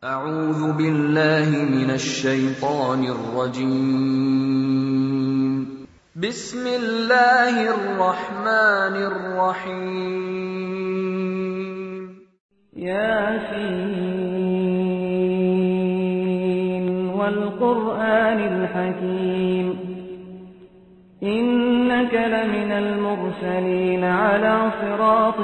أعوذ بالله من الشيطان الرجيم بسم الله الرحمن الرحيم ياسين والقرآن الحكيم إنك لمن المرسلين على صراط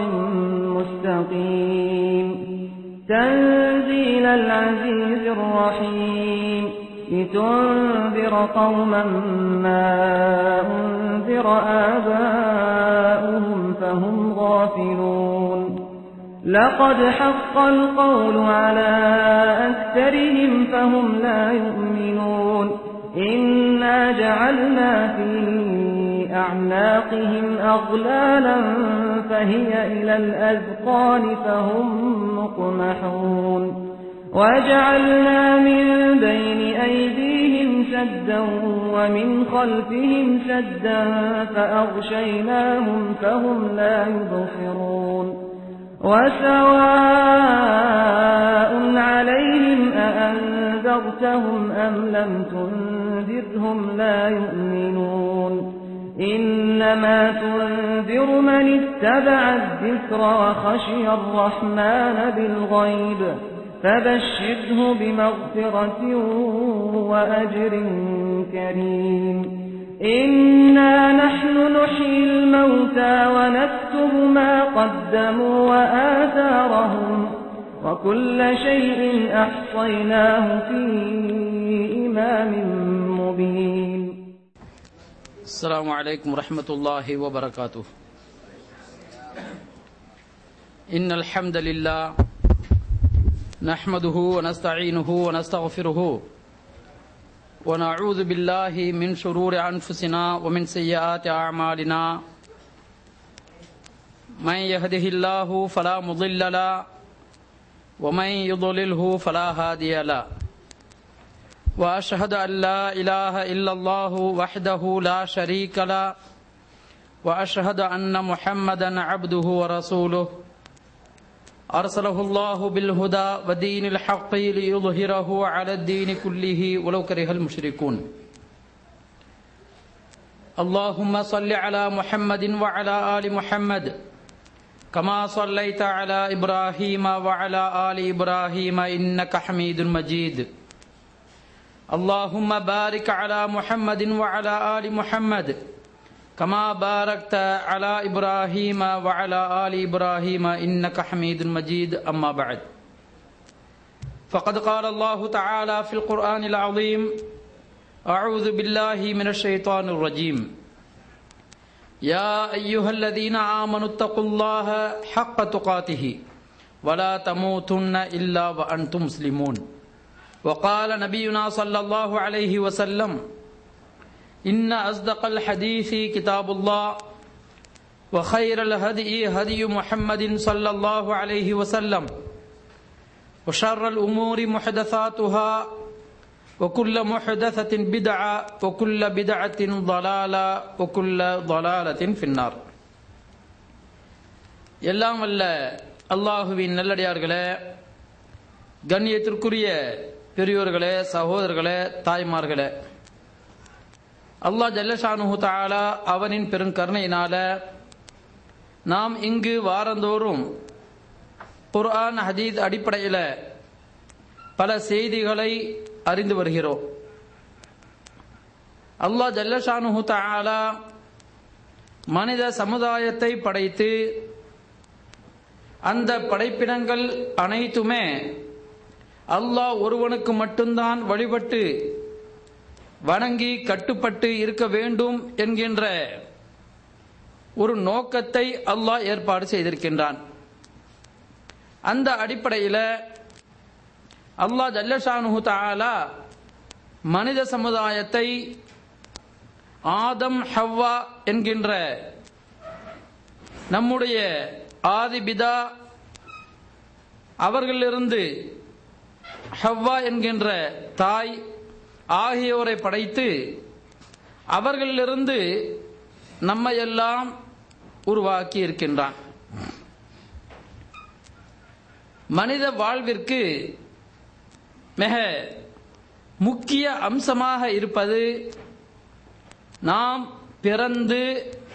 مستقيم تنزيل العزيز الرحيم لتنذر قوما ما أنذر آباؤهم فهم غافلون لقد حق القول على أكثرهم فهم لا يؤمنون إنا جعلنا في أعناقهم أغلالا فهي إلى الأذقان فهم مقمحون وجعلنا من بين أيديهم سدا ومن خلفهم سدا فأغشيناهم فهم لا يبصرون وسواء عليهم أأنذرتهم أم لم تنذرهم لا يؤمنون إنما تنذر من اتبع الذكر وخشي الرحمن بالغيب فبشره بمغفرة وأجر كريم إنا نحن نحيي الموتى ونكتب ما قدموا وآثارهم وكل شيء أحصيناه في إمام مبين السلام عليكم ورحمة الله وبركاته إن الحمد لله نحمده ونستعينه ونستغفره ونعوذ بالله من شرور أنفسنا ومن سيئات أعمالنا من يهده الله فلا مضل له ومن يضلله فلا هادي له واشهد ان لا اله الا الله وحده لا شريك له واشهد ان محمدا عبده ورسوله ارسله الله بالهدى ودين الحق ليظهره على الدين كله ولو كره المشركون اللهم صل على محمد وعلى ال محمد كما صليت على ابراهيم وعلى ال ابراهيم انك حميد مجيد اللهم بارك على محمد وعلى آل محمد كما باركت على إبراهيم وعلى آل إبراهيم إنك حميد مجيد أما بعد فقد قال الله تعالى في القرآن العظيم أعوذ بالله من الشيطان الرجيم يا أيها الذين آمنوا اتقوا الله حق تقاته ولا تموتن إلا وأنتم مسلمون وقال نبينا صلى الله عليه وسلم إن أصدق الحديث كتاب الله وخير الهدي هدي محمد صلى الله عليه وسلم وشر الأمور محدثاتها وكل محدثة بدعة وكل بدعة ضلالة وكل ضلالة في النار எல்லாம் வல்ல அல்லாஹுவின் நல்லடியார்களே கண்ணியத்திற்குரிய பெரியோர்களே சகோதரர்களே தாய்மார்களே அல்லாஹ் ஜல்லஷானு தாலா அவனின் பெருங்கருணையினால நாம் இங்கு வாரந்தோறும் குர்ஆன் ஹதீத் அடிப்படையில் பல செய்திகளை அறிந்து வருகிறோம் அல்லாஹ் ஜல்லஷானு தாலா மனித சமுதாயத்தை படைத்து அந்த படைப்பினங்கள் அனைத்துமே அல்லாஹ் ஒருவனுக்கு மட்டும்தான் வழிபட்டு வணங்கி கட்டுப்பட்டு இருக்க வேண்டும் என்கின்ற ஒரு நோக்கத்தை அல்லாஹ் ஏற்பாடு செய்திருக்கின்றான் அந்த அடிப்படையில் அல்லாஹ் ஜல்லஷானு தாலா மனித சமுதாயத்தை ஆதம் ஹவ்வா என்கின்ற நம்முடைய ஆதிபிதா அவர்களிலிருந்து ஹவ்வா என்கின்ற தாய் ஆகியோரை படைத்து அவர்களிலிருந்து நம்மை எல்லாம் உருவாக்கி இருக்கின்றான் மனித வாழ்விற்கு மிக முக்கிய அம்சமாக இருப்பது நாம் பிறந்து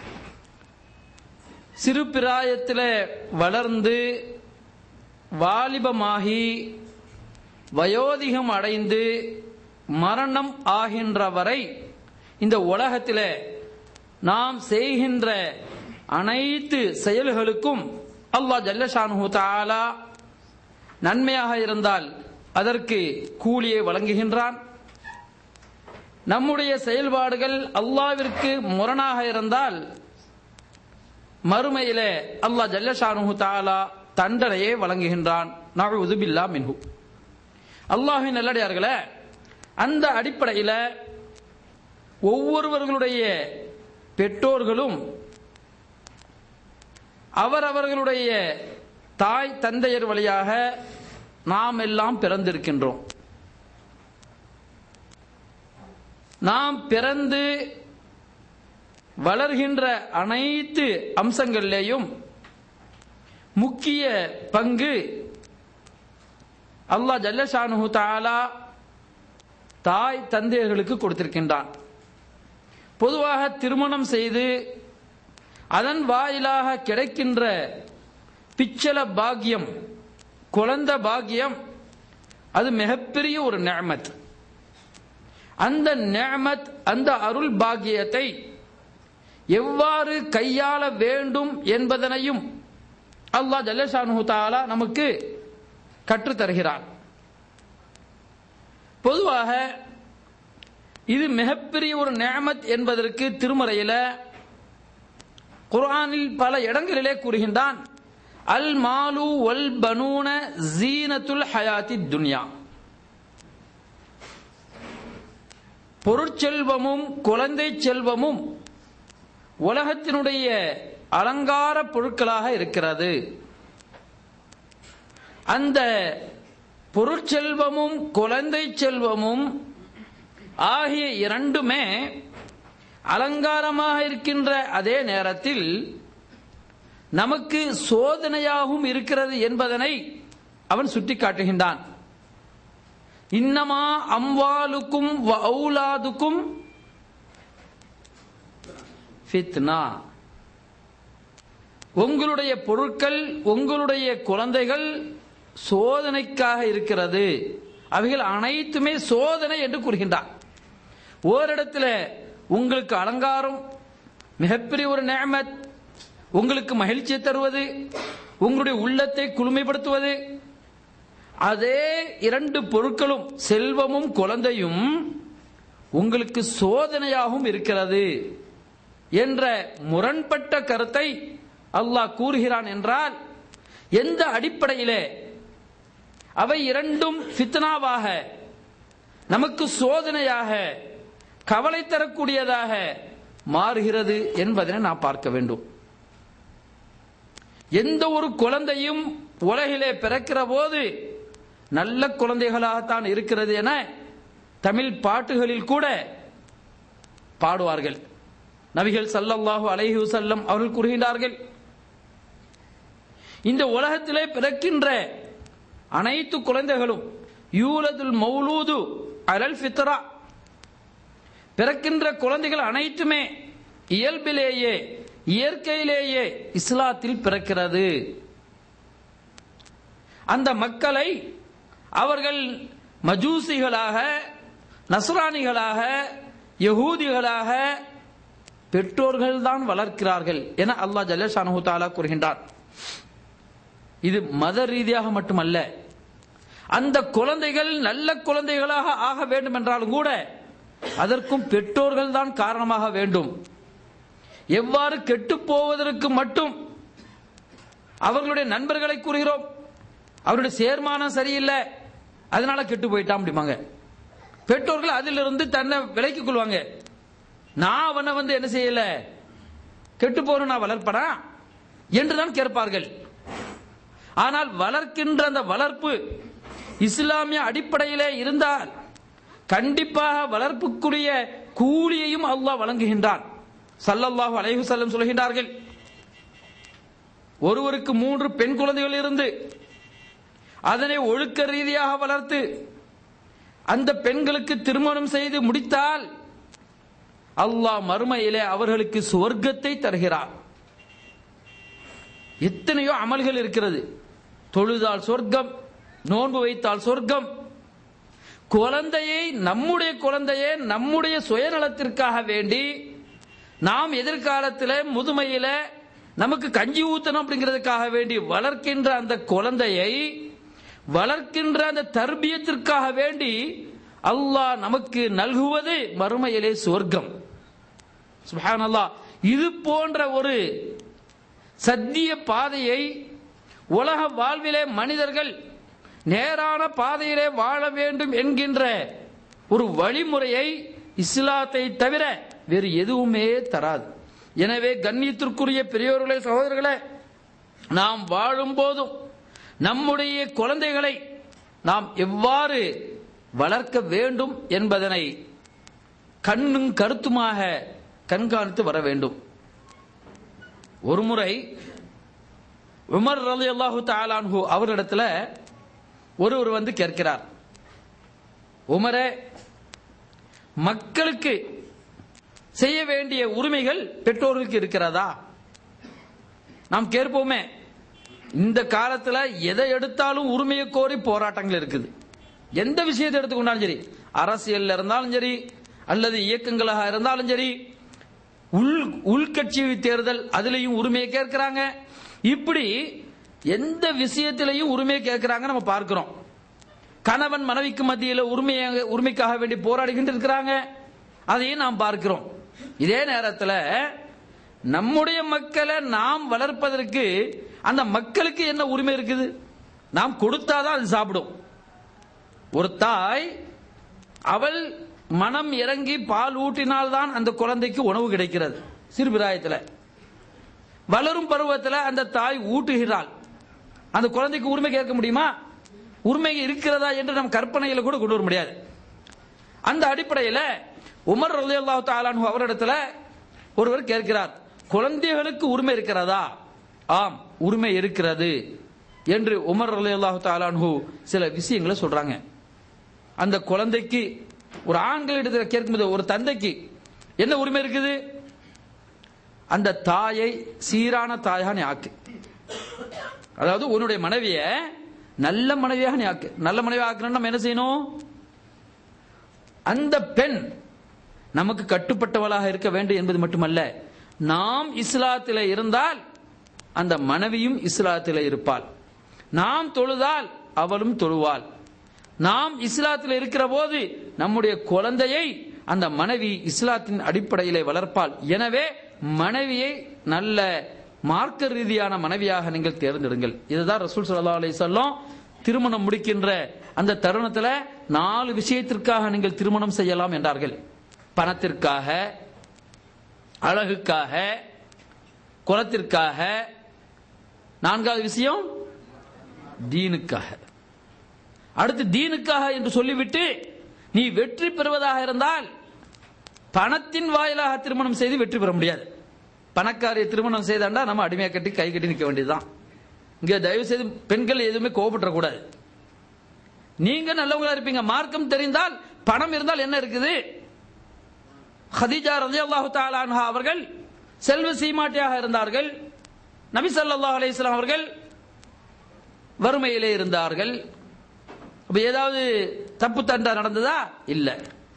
சிறு பிராயத்தில் வளர்ந்து வாலிபமாகி வயோதிகம் அடைந்து மரணம் ஆகின்ற வரை இந்த உலகத்தில் நாம் செய்கின்ற அனைத்து செயல்களுக்கும் அல்லாஹ் ஜல்லஷானு தாலா நன்மையாக இருந்தால் அதற்கு கூலியை வழங்குகின்றான் நம்முடைய செயல்பாடுகள் அல்லாவிற்கு முரணாக இருந்தால் மறுமையிலே அல்லாஹ் ஜல்லஷானு தாலா தண்டனையை வழங்குகின்றான் நழுது பில்லா மின்ஹு அல்லாஹின் நல்லடியார்களே அந்த அடிப்படையில் ஒவ்வொருவர்களுடைய பெற்றோர்களும் அவரவர்களுடைய தாய் தந்தையர் வழியாக நாம் எல்லாம் பிறந்திருக்கின்றோம் நாம் பிறந்து வளர்கின்ற அனைத்து அம்சங்களிலேயும் முக்கிய பங்கு அல்லாஹ் ஜல்லஷானு தாலா தாய் தந்தையர்களுக்கு கொடுத்திருக்கின்றான் பொதுவாக திருமணம் செய்து அதன் வாயிலாக கிடைக்கின்ற பிச்சல பாக்கியம் குழந்த பாக்கியம் அது மிகப்பெரிய ஒரு நேமத் அந்த நேமத் அந்த அருள் பாக்கியத்தை எவ்வாறு கையாள வேண்டும் என்பதனையும் அல்லாஹ் ஜல்லஷானு தாலா நமக்கு கற்றுத்தருகிறார் பொதுவாக இது மிகப்பெரிய ஒரு நேமத் என்பதற்கு திருமறையில குர்ஆனில் பல இடங்களிலே கூறுகின்றான் அல் மாலு வல் பனூன ஜீனத்துல் ஹயாத்தி துன்யா பொருட்செல்வமும் குழந்தை செல்வமும் உலகத்தினுடைய அலங்கார பொருட்களாக இருக்கிறது அந்த பொருட்செல்வமும் குழந்தை செல்வமும் ஆகிய இரண்டுமே அலங்காரமாக இருக்கின்ற அதே நேரத்தில் நமக்கு சோதனையாகவும் இருக்கிறது என்பதனை அவன் சுட்டிக்காட்டுகின்றான் இன்னமா அம்வாலுக்கும் அவுலாதுக்கும் ஃபித்னா உங்களுடைய பொருட்கள் உங்களுடைய குழந்தைகள் சோதனைக்காக இருக்கிறது அவைகள் அனைத்துமே சோதனை என்று கூறுகின்றான் ஓரிடத்தில் உங்களுக்கு அலங்காரம் மிகப்பெரிய ஒரு நேமத் உங்களுக்கு மகிழ்ச்சியை தருவது உங்களுடைய உள்ளத்தை குளுமைப்படுத்துவது அதே இரண்டு பொருட்களும் செல்வமும் குழந்தையும் உங்களுக்கு சோதனையாகவும் இருக்கிறது என்ற முரண்பட்ட கருத்தை அல்லாஹ் கூறுகிறான் என்றால் எந்த அடிப்படையிலே அவை இரண்டும் ஃபித்னாவாக நமக்கு சோதனையாக கவலை தரக்கூடியதாக மாறுகிறது என்பதனை நாம் பார்க்க வேண்டும் எந்த ஒரு குழந்தையும் உலகிலே பிறக்கிற போது நல்ல குழந்தைகளாகத்தான் இருக்கிறது என தமிழ் பாட்டுகளில் கூட பாடுவார்கள் நபிகள் சல்லல்லாஹு அலைஹி வஸல்லம் அவர்கள் கூறுகின்றார்கள் இந்த உலகத்திலே பிறக்கின்ற அனைத்து குழந்தைகளும் யூலதுல் மௌலூது அலல் ஃபித்ரா பிறக்கின்ற குழந்தைகள் அனைத்துமே இயல்பிலேயே இயற்கையிலேயே இஸ்லாத்தில் பிறக்கிறது அந்த மக்களை அவர்கள் மஜூசிகளாக நசுரானிகளாக யகூதிகளாக பெற்றோர்கள் தான் வளர்க்கிறார்கள் என அல்லாஹ் ஜல்லஷானு தாலா கூறுகின்றார் இது மத ரீதியாக மட்டுமல்ல அந்த குழந்தைகள் நல்ல குழந்தைகளாக ஆக வேண்டும் என்றாலும் கூட அதற்கும் பெற்றோர்கள் தான் காரணமாக வேண்டும் எவ்வாறு கெட்டு போவதற்கு மட்டும் அவர்களுடைய நண்பர்களை கூறுகிறோம் அவருடைய சேர்மானம் சரியில்லை அதனால கெட்டு போயிட்டான் அப்படிம்பாங்க பெற்றோர்கள் அதிலிருந்து தன்னை விலைக்கு கொள்வாங்க நான் அவனை வந்து என்ன செய்யல கெட்டு போற நான் வளர்ப்பனா என்றுதான் கேட்பார்கள் ஆனால் வளர்க்கின்ற அந்த வளர்ப்பு இஸ்லாமிய அடிப்படையிலே இருந்தால் கண்டிப்பாக வளர்ப்புக்குரிய கூலியையும் அல்லாஹ் வழங்குகின்றான் சல்லல்லாஹு அலைஹி வஸல்லம் சொல்கின்றார்கள் ஒருவருக்கு மூன்று பெண் குழந்தைகள் இருந்து அதனை ஒழுக்க ரீதியாக வளர்த்து அந்த பெண்களுக்கு திருமணம் செய்து முடித்தால் அல்லாஹ் மறுமையிலே அவர்களுக்கு சுவர்க்கத்தை தருகிறார் எத்தனையோ அமல்கள் இருக்கிறது தொழுதால் சொர்க்கம் நோன்பு வைத்தால் சொர்க்கம் குழந்தையை நம்முடைய குழந்தையை நம்முடைய சுயநலத்திற்காக வேண்டி நாம் எதிர்காலத்தில் முதுமையில நமக்கு கஞ்சி ஊத்தணும் அப்படிங்கிறதுக்காக வேண்டி வளர்க்கின்ற அந்த குழந்தையை வளர்க்கின்ற அந்த தர்பியத்திற்காக வேண்டி அல்லாஹ் நமக்கு நல்குவது மறுமையிலே சுவர்க்கம் சுப்ஹானல்லாஹ் இது போன்ற ஒரு சத்திய பாதையை உலக வாழ்விலே மனிதர்கள் நேரான பாதையிலே வாழ வேண்டும் என்கின்ற ஒரு வழிமுறையை இஸ்லாத்தை தவிர வேறு எதுவுமே தராது எனவே கண்ணியத்திற்குரிய பெரியோர்களே சகோதரர்களே நாம் வாழும் போதும் நம்முடைய குழந்தைகளை நாம் எவ்வாறு வளர்க்க வேண்டும் என்பதனை கண்ணும் கருத்துமாக கண்காணித்து வர வேண்டும் ஒருமுறை உமர் ரலி அல்லாஹு தாலான்ஹு அவரிடத்துல ஒருவர் வந்து கேட்கிறார் உமரே மக்களுக்கு செய்ய வேண்டிய உரிமைகள் பெற்றோர்களுக்கு இருக்கிறதா நாம் கேட்போமே இந்த காலத்துல எதை எடுத்தாலும் உரிமையை கோரி போராட்டங்கள் இருக்குது எந்த விஷயத்தை எடுத்துக்கொண்டாலும் சரி அரசியல்ல இருந்தாலும் சரி அல்லது இயக்கங்களாக இருந்தாலும் சரி உள் உள்கட்சி தேர்தல் அதுலயும் உரிமையை கேட்கிறாங்க இப்படி எந்த விஷயத்திலையும் உரிமையை கேட்கிறாங்க நம்ம பார்க்கிறோம் கணவன் மனைவிக்கு மத்தியில் உரிமையாக உரிமைக்காக வேண்டி போராடுகின்ற இருக்கிறாங்க அதையும் நாம் பார்க்கிறோம் இதே நேரத்தில் நம்முடைய மக்களை நாம் வளர்ப்பதற்கு அந்த மக்களுக்கு என்ன உரிமை இருக்குது நாம் கொடுத்தாதான் அது சாப்பிடும் ஒரு தாய் அவள் மனம் இறங்கி பால் ஊட்டினால்தான் அந்த குழந்தைக்கு உணவு கிடைக்கிறது சிறுபிராயத்தில் வளரும் பருவத்தில் அந்த தாய் ஊட்டுகிறாள் அந்த குழந்தைக்கு உரிமை கேட்க முடியுமா உரிமை இருக்கிறதா என்று நம் கற்பனையில கூட கொண்டு வர முடியாது அந்த அடிப்படையில் உமர் ரலியல்லாஹு தாலானு அவரிடத்துல ஒருவர் கேட்கிறார் குழந்தைகளுக்கு உரிமை இருக்கிறதா ஆம் உரிமை இருக்கிறது என்று உமர் ரலியல்லாஹு தாலானு சில விஷயங்களை சொல்றாங்க அந்த குழந்தைக்கு ஒரு ஆண்களிடத்தில் கேட்கும்போது ஒரு தந்தைக்கு என்ன உரிமை இருக்குது அந்த தாயை சீரான தாயாக நீ ஆக்கு அதாவது உன்னுடைய மனைவிய நல்ல மனைவியாக நீ ஆக்கு நல்ல மனைவி ஆக்கணும்னு நம்ம என்ன செய்யணும் அந்த பெண் நமக்கு கட்டுப்பட்டவளாக இருக்க வேண்டும் என்பது மட்டுமல்ல நாம் இஸ்லாத்தில் இருந்தால் அந்த மனைவியும் இஸ்லாத்தில் இருப்பாள் நாம் தொழுதால் அவளும் தொழுவாள் நாம் இஸ்லாத்தில் இருக்கிற போது நம்முடைய குழந்தையை அந்த மனைவி இஸ்லாத்தின் அடிப்படையிலே வளர்ப்பாள் எனவே மனைவியை நல்ல மார்க்க ரீதியான மனைவியாக நீங்கள் தேர்ந்தெடுங்கள் இதுதான் ரசூல் சல்லா அலி சொல்லம் திருமணம் முடிக்கின்ற அந்த தருணத்தில் நாலு விஷயத்திற்காக நீங்கள் திருமணம் செய்யலாம் என்றார்கள் பணத்திற்காக அழகுக்காக குலத்திற்காக நான்காவது விஷயம் தீனுக்காக அடுத்து தீனுக்காக என்று சொல்லிவிட்டு நீ வெற்றி பெறுவதாக இருந்தால் பணத்தின் வாயிலாக திருமணம் செய்து வெற்றி பெற முடியாது பணக்காரிய திருமணம் செய்தாண்டா நம்ம அடிமையை கட்டி கை கட்டி நிற்க வேண்டியதுதான் இங்க தயவு செய்து பெண்கள் எதுவுமே கோபப்படக்கூடாது நீங்க நல்லவங்களா இருப்பீங்க மார்க்கம் தெரிந்தால் பணம் இருந்தால் என்ன இருக்குது ஹதீஜா ரதி அல்லாஹு தாலான்ஹா அவர்கள் செல்வ சீமாட்டியாக இருந்தார்கள் நபி ஸல்லல்லாஹு அலைஹி வஸல்லம் அவர்கள் வறுமையிலே இருந்தார்கள் அப்ப ஏதாவது தப்பு தண்டா நடந்ததா இல்ல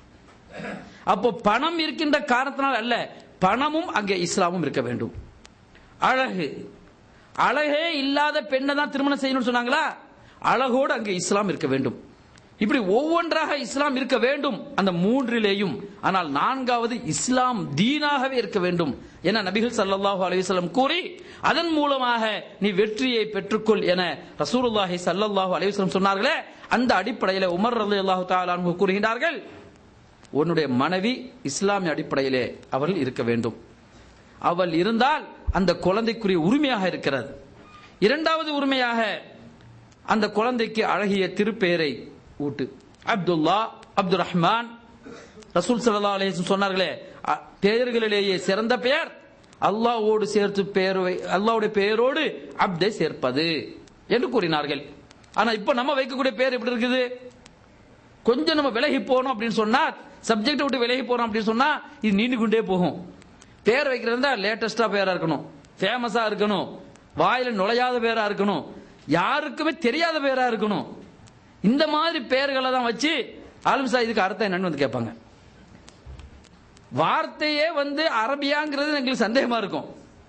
அப்போ பணம் இருக்கின்ற காரணத்தினால் அல்ல பணமும் அங்கே இஸ்லாமும் இருக்க வேண்டும் அழகு அழகே இல்லாத பெண்ணை தான் திருமணம் செய்யணும்னு சொன்னாங்களா அழகோடு அங்கே இஸ்லாம் இருக்க வேண்டும் இப்படி ஒவ்வொன்றாக இஸ்லாம் இருக்க வேண்டும் அந்த மூன்றிலேயும் ஆனால் நான்காவது இஸ்லாம் தீனாகவே இருக்க வேண்டும் என நபிகள் ஸல்லல்லாஹு அலைஹி வஸல்லம் கூறி அதன் மூலமாக நீ வெற்றியை பெற்றுக்கொள் என ரசூலுல்லாஹி ஸல்லல்லாஹு அலைஹி வஸல்லம் சொன்னார்களே அந்த அடிப்படையில் உமர் ரலியல்லாஹு தஆலா அன்ஹு கூறுகின்றார்கள் உன்னுடைய மனைவி இஸ்லாமிய அடிப்படையிலே அவள் இருக்க வேண்டும் அவள் இருந்தால் அந்த குழந்தைக்குரிய உரிமையாக இருக்கிறது இரண்டாவது உரிமையாக அந்த குழந்தைக்கு அழகிய திருப்பெயரை ஊட்டு அப்துல்லா அப்துல் ரஹ்மான் ரசூல் சல்லா அலிஹம் சொன்னார்களே அ- பெயர்களிலேயே சிறந்த பெயர் அல்லாஹ்வோடு சேர்த்து பெயர் வை- அல்லாஹ்வுடைய பெயரோடு அப்தை சேர்ப்பது என்று கூறினார்கள் ஆனா இப்ப நம்ம வைக்கக்கூடிய பெயர் எப்படி இருக்குது கொஞ்சம் நம்ம விலகி போனோம் அப்படின்னு சொன்னா சப்ஜெக்ட் விட்டு விலகி போறோம் அப்படின்னு சொன்னா இது நீண்டு கொண்டே போகும் பேர் வைக்கிறதா லேட்டஸ்டா பேரா இருக்கணும் ஃபேமஸா இருக்கணும் வாயில நுழையாத பேரா இருக்கணும் யாருக்குமே தெரியாத பேரா இருக்கணும் இந்த மாதிரி பெயர்களை தான் வச்சு ஆலிம்சா இதுக்கு அர்த்தம் என்னன்னு வந்து கேட்பாங்க வார்த்தையே வந்து அரபியாங்கிறது எங்களுக்கு சந்தேகமா இருக்கும்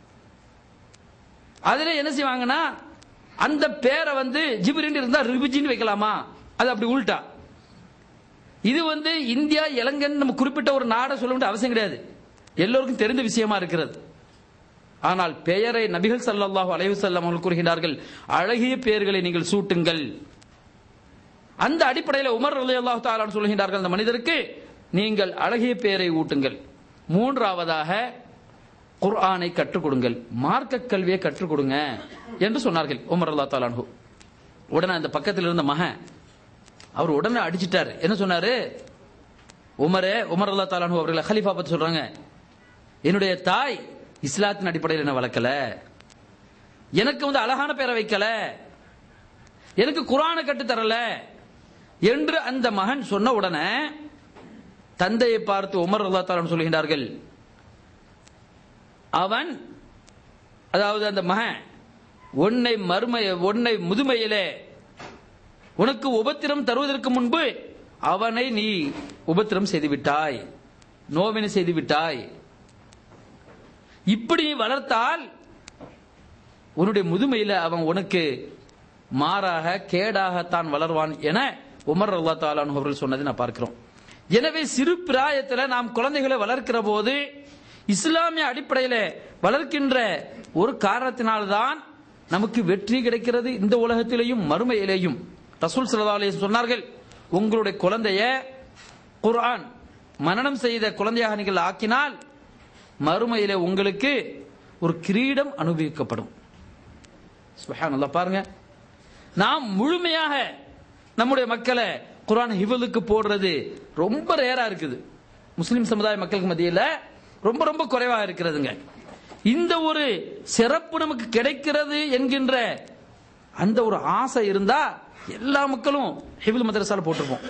அதுல என்ன செய்வாங்கன்னா அந்த பேரை வந்து ஜிப்ரின் இருந்தா ரிபிஜின்னு வைக்கலாமா அது அப்படி உள்டா இது வந்து இந்தியா இலங்கைன்னு நம்ம குறிப்பிட்ட ஒரு நாடை சொல்ல வேண்டிய அவசியம் கிடையாது எல்லோருக்கும் தெரிந்த விஷயமா இருக்கிறது ஆனால் பெயரை நபிகள் ஸல்லல்லாஹு அலைஹி வஸல்லம் அவர்கள் கூறுகிறார்கள் அழகிய பெயர்களை நீங்கள் சூட்டுங்கள் அந்த அடிப்படையில் உமர் ரலியல்லாஹு தஆலா சொல்கின்றார்கள் அந்த மனிதருக்கு நீங்கள் அழகிய பெயரை ஊட்டுங்கள் மூன்றாவதாக குர்ஆனை கற்றுக் கொடுங்கள் மார்க்க கல்வியை கற்றுக் கொடுங்க என்று சொன்னார்கள் உமர் அல்லா தாலான்ஹு உடனே அந்த பக்கத்தில் இருந்த மகன் அவர் உடனே அடிச்சிட்டாரு என்ன சொன்னாரு உமரே உமர் அல்லா தாலான்ஹு அவர்களை ஹலீஃபா பத்தி சொல்றாங்க என்னுடைய தாய் இஸ்லாத்தின் அடிப்படையில் என்ன வளர்க்கல எனக்கு வந்து அழகான பேரை வைக்கல எனக்கு குரானை கட்டு தரல என்று அந்த மகன் சொன்ன உடனே தந்தையை பார்த்து உமர் அல்லா தாலான் சொல்கின்றார்கள் அவன் அதாவது அந்த மகன் உன்னை மறுமை உன்னை முதுமையிலே உனக்கு உபத்திரம் தருவதற்கு முன்பு அவனை நீ உபத்திரம் செய்து விட்டாய் நோவினை செய்து விட்டாய் இப்படி நீ வளர்த்தால் உன்னுடைய முதுமையில அவன் உனக்கு மாறாக கேடாகத்தான் வளர்வான் என உமர் அல்லா தாலான் அவர்கள் சொன்னதை நான் பார்க்கிறோம் எனவே சிறு பிராயத்தில் நாம் குழந்தைகளை வளர்க்கிற போது இஸ்லாமிய அடிப்படையில் வளர்க்கின்ற ஒரு காரணத்தினால்தான் நமக்கு வெற்றி கிடைக்கிறது இந்த உலகத்திலேயும் மறுமையிலேயும் ரசூல் சல்லா அலைஹி சொன்னார்கள் உங்களுடைய குழந்தைய குர்ஆன் மனனம் செய்த குழந்தையாக நீங்கள் ஆக்கினால் மறுமையிலே உங்களுக்கு ஒரு கிரீடம் அனுபவிக்கப்படும் சுப்ஹானல்லாஹ் பாருங்க நாம் முழுமையாக நம்முடைய மக்களை குர்ஆன் ஹிவலுக்கு போடுறது ரொம்ப ரேரா இருக்குது முஸ்லிம் சமுதாய மக்களுக்கு மத்தியில் ரொம்ப ரொம்ப குறைவா இருக்கிறதுங்க இந்த ஒரு சிறப்பு நமக்கு கிடைக்கிறது என்கின்ற அந்த ஒரு ஆசை இருந்தா எல்லா மக்களும் ஹிபில் மதரசால போட்டிருப்போம்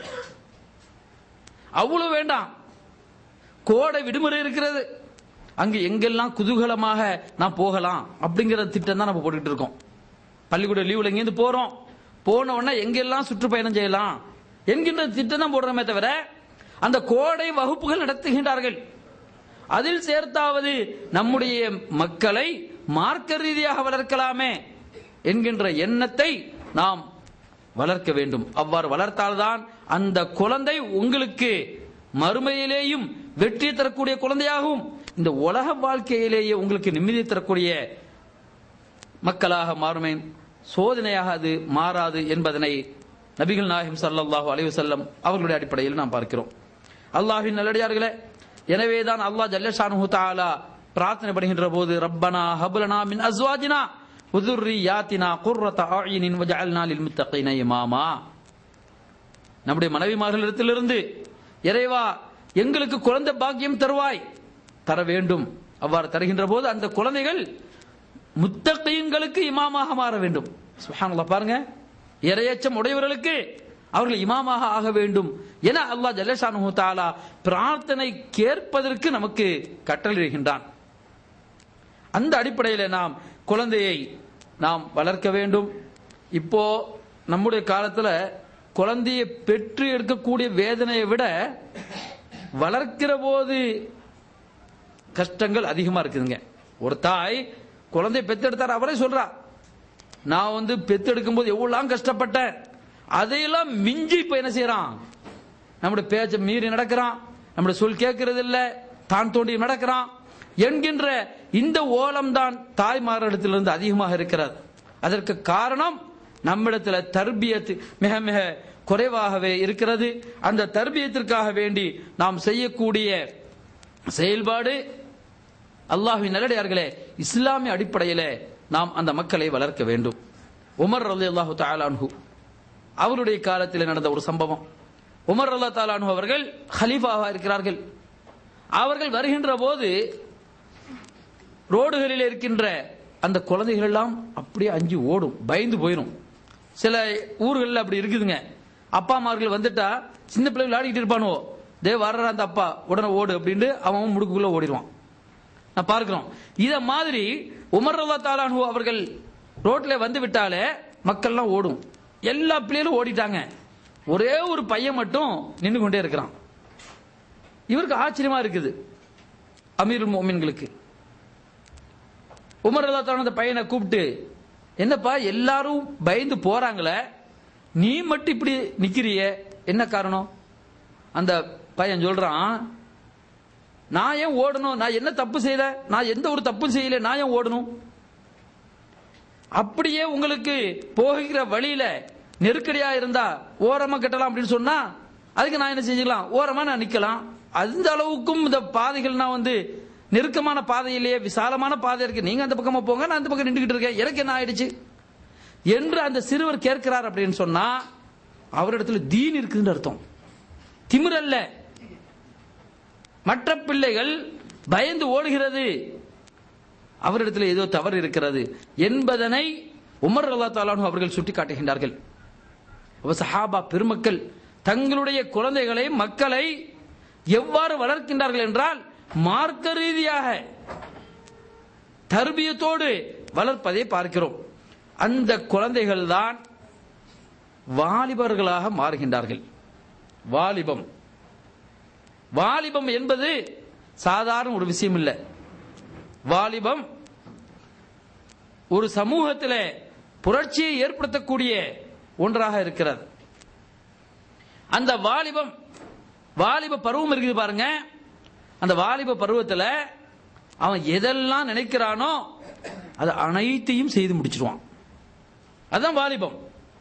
அவ்வளவு வேண்டாம் கோடை விடுமுறை இருக்கிறது அங்கு எங்கெல்லாம் குதூகலமாக நான் போகலாம் அப்படிங்கிற திட்டம் தான் நம்ம போட்டுக்கிட்டு இருக்கோம் பள்ளிக்கூட லீவுல இங்கேருந்து போறோம் போன உடனே எங்கெல்லாம் சுற்றுப்பயணம் செய்யலாம் என்கின்ற திட்டம் தான் போடுறோமே தவிர அந்த கோடை வகுப்புகள் நடத்துகின்றார்கள் அதில் சேர்த்தாவது நம்முடைய மக்களை மார்க்க ரீதியாக வளர்க்கலாமே என்கின்ற எண்ணத்தை நாம் வளர்க்க வேண்டும் அவ்வாறு வளர்த்தால்தான் அந்த குழந்தை உங்களுக்கு மறுமையிலேயும் வெற்றி தரக்கூடிய குழந்தையாகவும் இந்த உலக வாழ்க்கையிலேயே உங்களுக்கு நிம்மதி தரக்கூடிய மக்களாக மாறுமே சோதனையாக அது மாறாது என்பதனை நபிகள் நாயகம் ஸல்லல்லாஹு அலைஹி வஸல்லம் அவர்களுடைய அடிப்படையில் நாம் பார்க்கிறோம் அல்லாஹ்வின் நல்லடியார்களே எனவேதான் அல்லாஹ் ஜல்லஷானு தஆலா பிரார்த்தனை படுகின்ற போது ரப்பனா ஹப்லனா மின் அஸ்வாஜினா உதுர்ரியாத்தினா குர்ரத அயுனின் வஜஅல்னா லில் முத்தகீன இமாமா நம்முடைய மனைவிமார்களிடத்திலிருந்து இறைவா எங்களுக்கு குழந்தை பாக்கியம் தருவாய் தர வேண்டும் அவ்வாறு தருகின்ற போது அந்த குழந்தைகள் முத்தகையங்களுக்கு இமாமாக மாற வேண்டும் சுஹானல்லாஹ் பாருங்க இரையச்சம் உடையவர்களுக்கு அவர்கள் இமாமாக ஆக வேண்டும் என அல்லாஹ் ஜல்லஷானு தாலா பிரார்த்தனை கேட்பதற்கு நமக்கு கட்டளையிடுகின்றான் அந்த அடிப்படையில் நாம் குழந்தையை நாம் வளர்க்க வேண்டும் இப்போ நம்முடைய காலத்துல குழந்தையை பெற்று எடுக்கக்கூடிய வேதனையை விட வளர்க்கிற போது கஷ்டங்கள் அதிகமா இருக்குதுங்க ஒரு தாய் குழந்தை பெத்தெடுத்தார் அவரே சொல்றா நான் வந்து பெத்தெடுக்கும் போது எவ்வளவு கஷ்டப்பட்டேன் அதையெல்லாம் மிஞ்சி இப்ப என்ன செய்யறான் நம்முடைய பேச்ச மீறி நடக்கிறான் நம்முடைய சொல் கேட்கறது இல்ல தான் தோண்டி நடக்கிறான் என்கின்ற இந்த ஓலம் தான் தாய்மாரிடத்திலிருந்து அதிகமாக இருக்கிறது அதற்கு காரணம் நம்மிடத்துல தர்பியத்து மிக மிக குறைவாகவே இருக்கிறது அந்த தர்பியத்திற்காக வேண்டி நாம் செய்யக்கூடிய செயல்பாடு அல்லாஹின் நல்லடியார்களே இஸ்லாமிய அடிப்படையிலே நாம் அந்த மக்களை வளர்க்க வேண்டும் உமர் ரலி அல்லாஹு தாலான்ஹு அவருடைய காலத்தில் நடந்த ஒரு சம்பவம் உமர் அல்லா தாலானு அவர்கள் ஹலீஃபாவாக இருக்கிறார்கள் அவர்கள் வருகின்ற போது ரோடுகளில் இருக்கின்ற அந்த குழந்தைகள் எல்லாம் அப்படியே அஞ்சு ஓடும் பயந்து போயிடும் சில ஊர்களில் அப்படி இருக்குதுங்க அப்பாமார்கள் வந்துட்டா சின்ன பிள்ளை விளையாடிக்கிட்டு இருப்பானுவோ தே வர்ற அந்த அப்பா உடனே ஓடு அப்படின்ட்டு அவன் முடுக்குக்குள்ள ஓடிடுவான் நான் பார்க்கிறோம் இத மாதிரி உமர் ரல்லா தாலானு அவர்கள் ரோட்ல வந்து விட்டாலே மக்கள்லாம் ஓடும் எல்லா பிள்ளைகளும் ஓடிட்டாங்க ஒரே ஒரு பையன் மட்டும் நின்று கொண்டே இருக்கிறான் இவருக்கு ஆச்சரியமா இருக்குது அமீருல் மோமின்களுக்கு உமர் ரல்லா தாலான அந்த பையனை கூப்பிட்டு என்னப்பா எல்லாரும் பயந்து போறாங்களே நீ மட்டும் இப்படி நிக்கிறியே என்ன காரணம் அந்த பையன் சொல்றான் நான் ஏன் ஓடணும் நான் என்ன தப்பு செய்யல நான் எந்த ஒரு தப்பும் செய்யல நான் ஏன் ஓடணும் அப்படியே உங்களுக்கு போகிற வழியில நெருக்கடியா இருந்தா ஓரமா கட்டலாம் அப்படின்னு சொன்னா அதுக்கு நான் என்ன செஞ்சுக்கலாம் ஓரமா நான் நிக்கலாம் அந்த அளவுக்கும் இந்த பாதைகள் நான் வந்து நெருக்கமான பாதையிலேயே விசாலமான பாதை இருக்கு நீங்க அந்த பக்கமா போங்க நான் அந்த பக்கம் நின்றுகிட்டு இருக்கேன் எனக்கு என்ன ஆயிடுச்சு என்று அந்த சிறுவர் கேட்கிறார் அப்படின்னு சொன்னா அவரிடத்துல தீன் இருக்குன்னு அர்த்தம் திமிர் அல்ல மற்ற பிள்ளைகள் பயந்து ஓடுகிறது அவரிடத்தில் ஏதோ தவறு இருக்கிறது என்பதனை உமர் அல்லா தாலானு அவர்கள் சுட்டி காட்டுகின்றார்கள் அப்ப சஹாபா பெருமக்கள் தங்களுடைய குழந்தைகளை மக்களை எவ்வாறு வளர்க்கின்றார்கள் என்றால் மார்க்க ரீதியாக தர்பியத்தோடு வளர்ப்பதை பார்க்கிறோம் அந்த குழந்தைகள் தான் வாலிபர்களாக மாறுகின்றார்கள் வாலிபம் வாலிபம் என்பது சாதாரண ஒரு விஷயம் இல்லை வாலிபம் ஒரு சமூகத்தில் புரட்சியை ஏற்படுத்தக்கூடிய ஒன்றாக இருக்கிறது அந்த வாலிபம் வாலிப பருவம் இருக்குது பாருங்க அந்த வாலிப பருவத்தில் அவன் எதெல்லாம் நினைக்கிறானோ அது அனைத்தையும் செய்து முடிச்சிருவான் அதுதான் வாலிபம்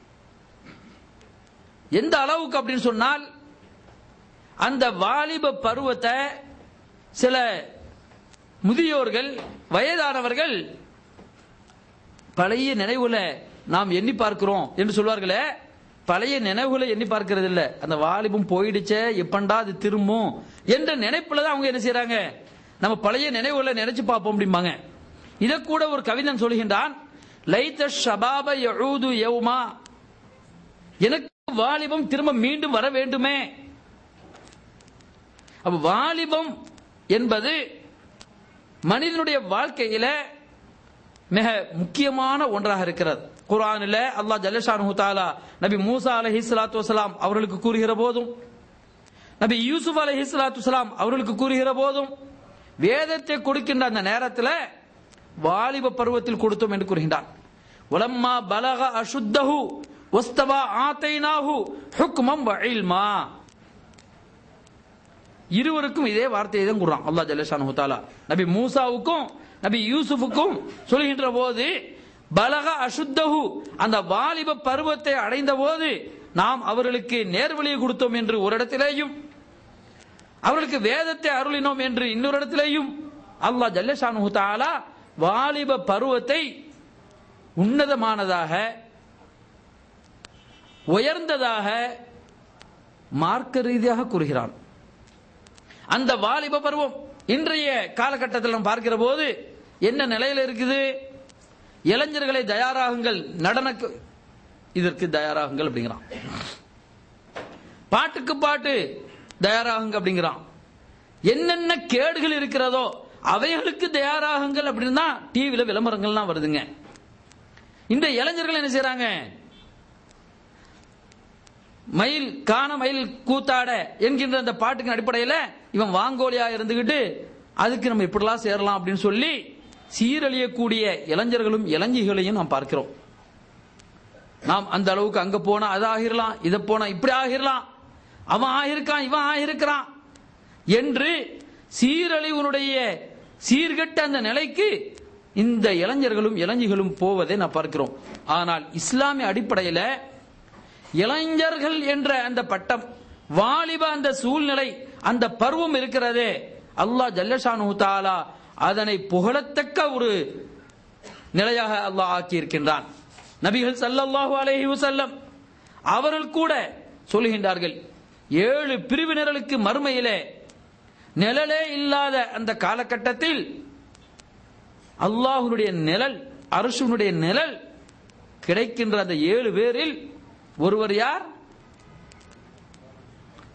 எந்த அளவுக்கு அப்படின்னு சொன்னால் அந்த வாலிப பருவத்தை சில முதியோர்கள் வயதானவர்கள் பழைய நினைவுகளை நாம் எண்ணி பார்க்கிறோம் என்று சொல்வார்களே பழைய நினைவுகளை எண்ணி பார்க்கிறது இல்ல அந்த வாலிபம் போயிடுச்சே எப்பண்டா அது திரும்பும் என்ற நினைப்புல தான் அவங்க என்ன செய்யறாங்க நம்ம பழைய நினைவுகளை நினைச்சு பார்ப்போம் அப்படிம்பாங்க இத கூட ஒரு கவிஞன் சொல்கின்றான் லைத்த ஷபாப யஊது யௌமா எனக்கு வாலிபம் திரும்ப மீண்டும் வர வேண்டுமே அப்ப வாலிபம் என்பது மனிதனுடைய வாழ்க்கையில மிக முக்கியமான ஒன்றாக இருக்கிறது குரானில் அல்லாஹ் ஜல்லஷானு தாலா நபி மூசா அலஹி சலாத்து வசலாம் அவர்களுக்கு கூறுகிற போதும் நபி யூசுப் அலஹி சலாத்து வசலாம் அவர்களுக்கு கூறுகிற போதும் வேதத்தை கொடுக்கின்ற அந்த நேரத்தில் வாலிப பருவத்தில் கொடுத்தோம் என்று கூறுகின்றான் உலம்மா பலக அசுத்தஹு வஸ்தவா ஆத்தைனாஹு ஹுக்மம் வஇல்மா இருவருக்கும் இதே வார்த்தையை தான் கூறான் அல்லாஹ் ஜல்லஷானு தாலா நபி மூசாவுக்கும் நபி யூசுஃபுக்கும் சொல்கின்ற போது பலக அசுத்தஹு அந்த வாலிப பருவத்தை அடைந்த போது நாம் அவர்களுக்கு நேர்வழியை கொடுத்தோம் என்று ஒரு இடத்திலேயும் அவர்களுக்கு வேதத்தை அருளினோம் என்று இன்னொரு இடத்திலேயும் அல்லாஹ் ஜல்லஷானு தாலா வாலிப பருவத்தை உன்னதமானதாக உயர்ந்ததாக மார்க்க ரீதியாக கூறுகிறான் அந்த வாலிப பருவம் இன்றைய காலகட்டத்தில் நாம் பார்க்கிற போது என்ன நிலையில இருக்குது இளைஞர்களை தயாராகுங்கள் நடன இதற்கு தயாராகுங்கள் அப்படிங்கிறான் பாட்டுக்கு பாட்டு தயாராகுங்க அப்படிங்கிறான் என்னென்ன கேடுகள் இருக்கிறதோ அவைகளுக்கு தயாராகுங்கள் அப்படின்னு தான் டிவியில விளம்பரங்கள்லாம் வருதுங்க இந்த இளைஞர்கள் என்ன செய்யறாங்க மயில் காண மயில் கூத்தாட என்கின்ற அந்த பாட்டுக்கு அடிப்படையில் இவன் வாங்கோலியா இருந்துகிட்டு அதுக்கு நம்ம இப்படிலாம் சேரலாம் அப்படின்னு சொல்லி சீரழியக்கூடிய இளைஞர்களும் இளைஞர்களையும் நாம் பார்க்கிறோம் நாம் அந்த அளவுக்கு அங்க போனா அது ஆகிரலாம் இதை போனா இப்படி ஆகிரலாம் அவன் ஆகிருக்கான் இவன் ஆகிருக்கிறான் என்று சீரழிவனுடைய சீர்கட்ட அந்த நிலைக்கு இந்த இளைஞர்களும் இளைஞர்களும் போவதை நான் பார்க்கிறோம் ஆனால் இஸ்லாமிய அடிப்படையில் இளைஞர்கள் என்ற அந்த பட்டம் வாலிப அந்த சூழ்நிலை அந்த பருவம் இருக்கிறதே அல்லாஹ் ஜல்லஷானு தாலா அதனை புகழத்தக்க ஒரு நிலையாக அல்லாஹ் ஆக்கி இருக்கின்றான் நபிகள் சல்லல்லாஹு அலைஹி வஸல்லம் அவர்கள் கூட சொல்லுகின்றார்கள் ஏழு பிரிவினர்களுக்கு மறுமையிலே நிழலே இல்லாத அந்த காலகட்டத்தில் அல்லாஹுடைய நிழல் அரசுனுடைய நிழல் கிடைக்கின்ற அந்த ஏழு பேரில் ஒருவர் யார்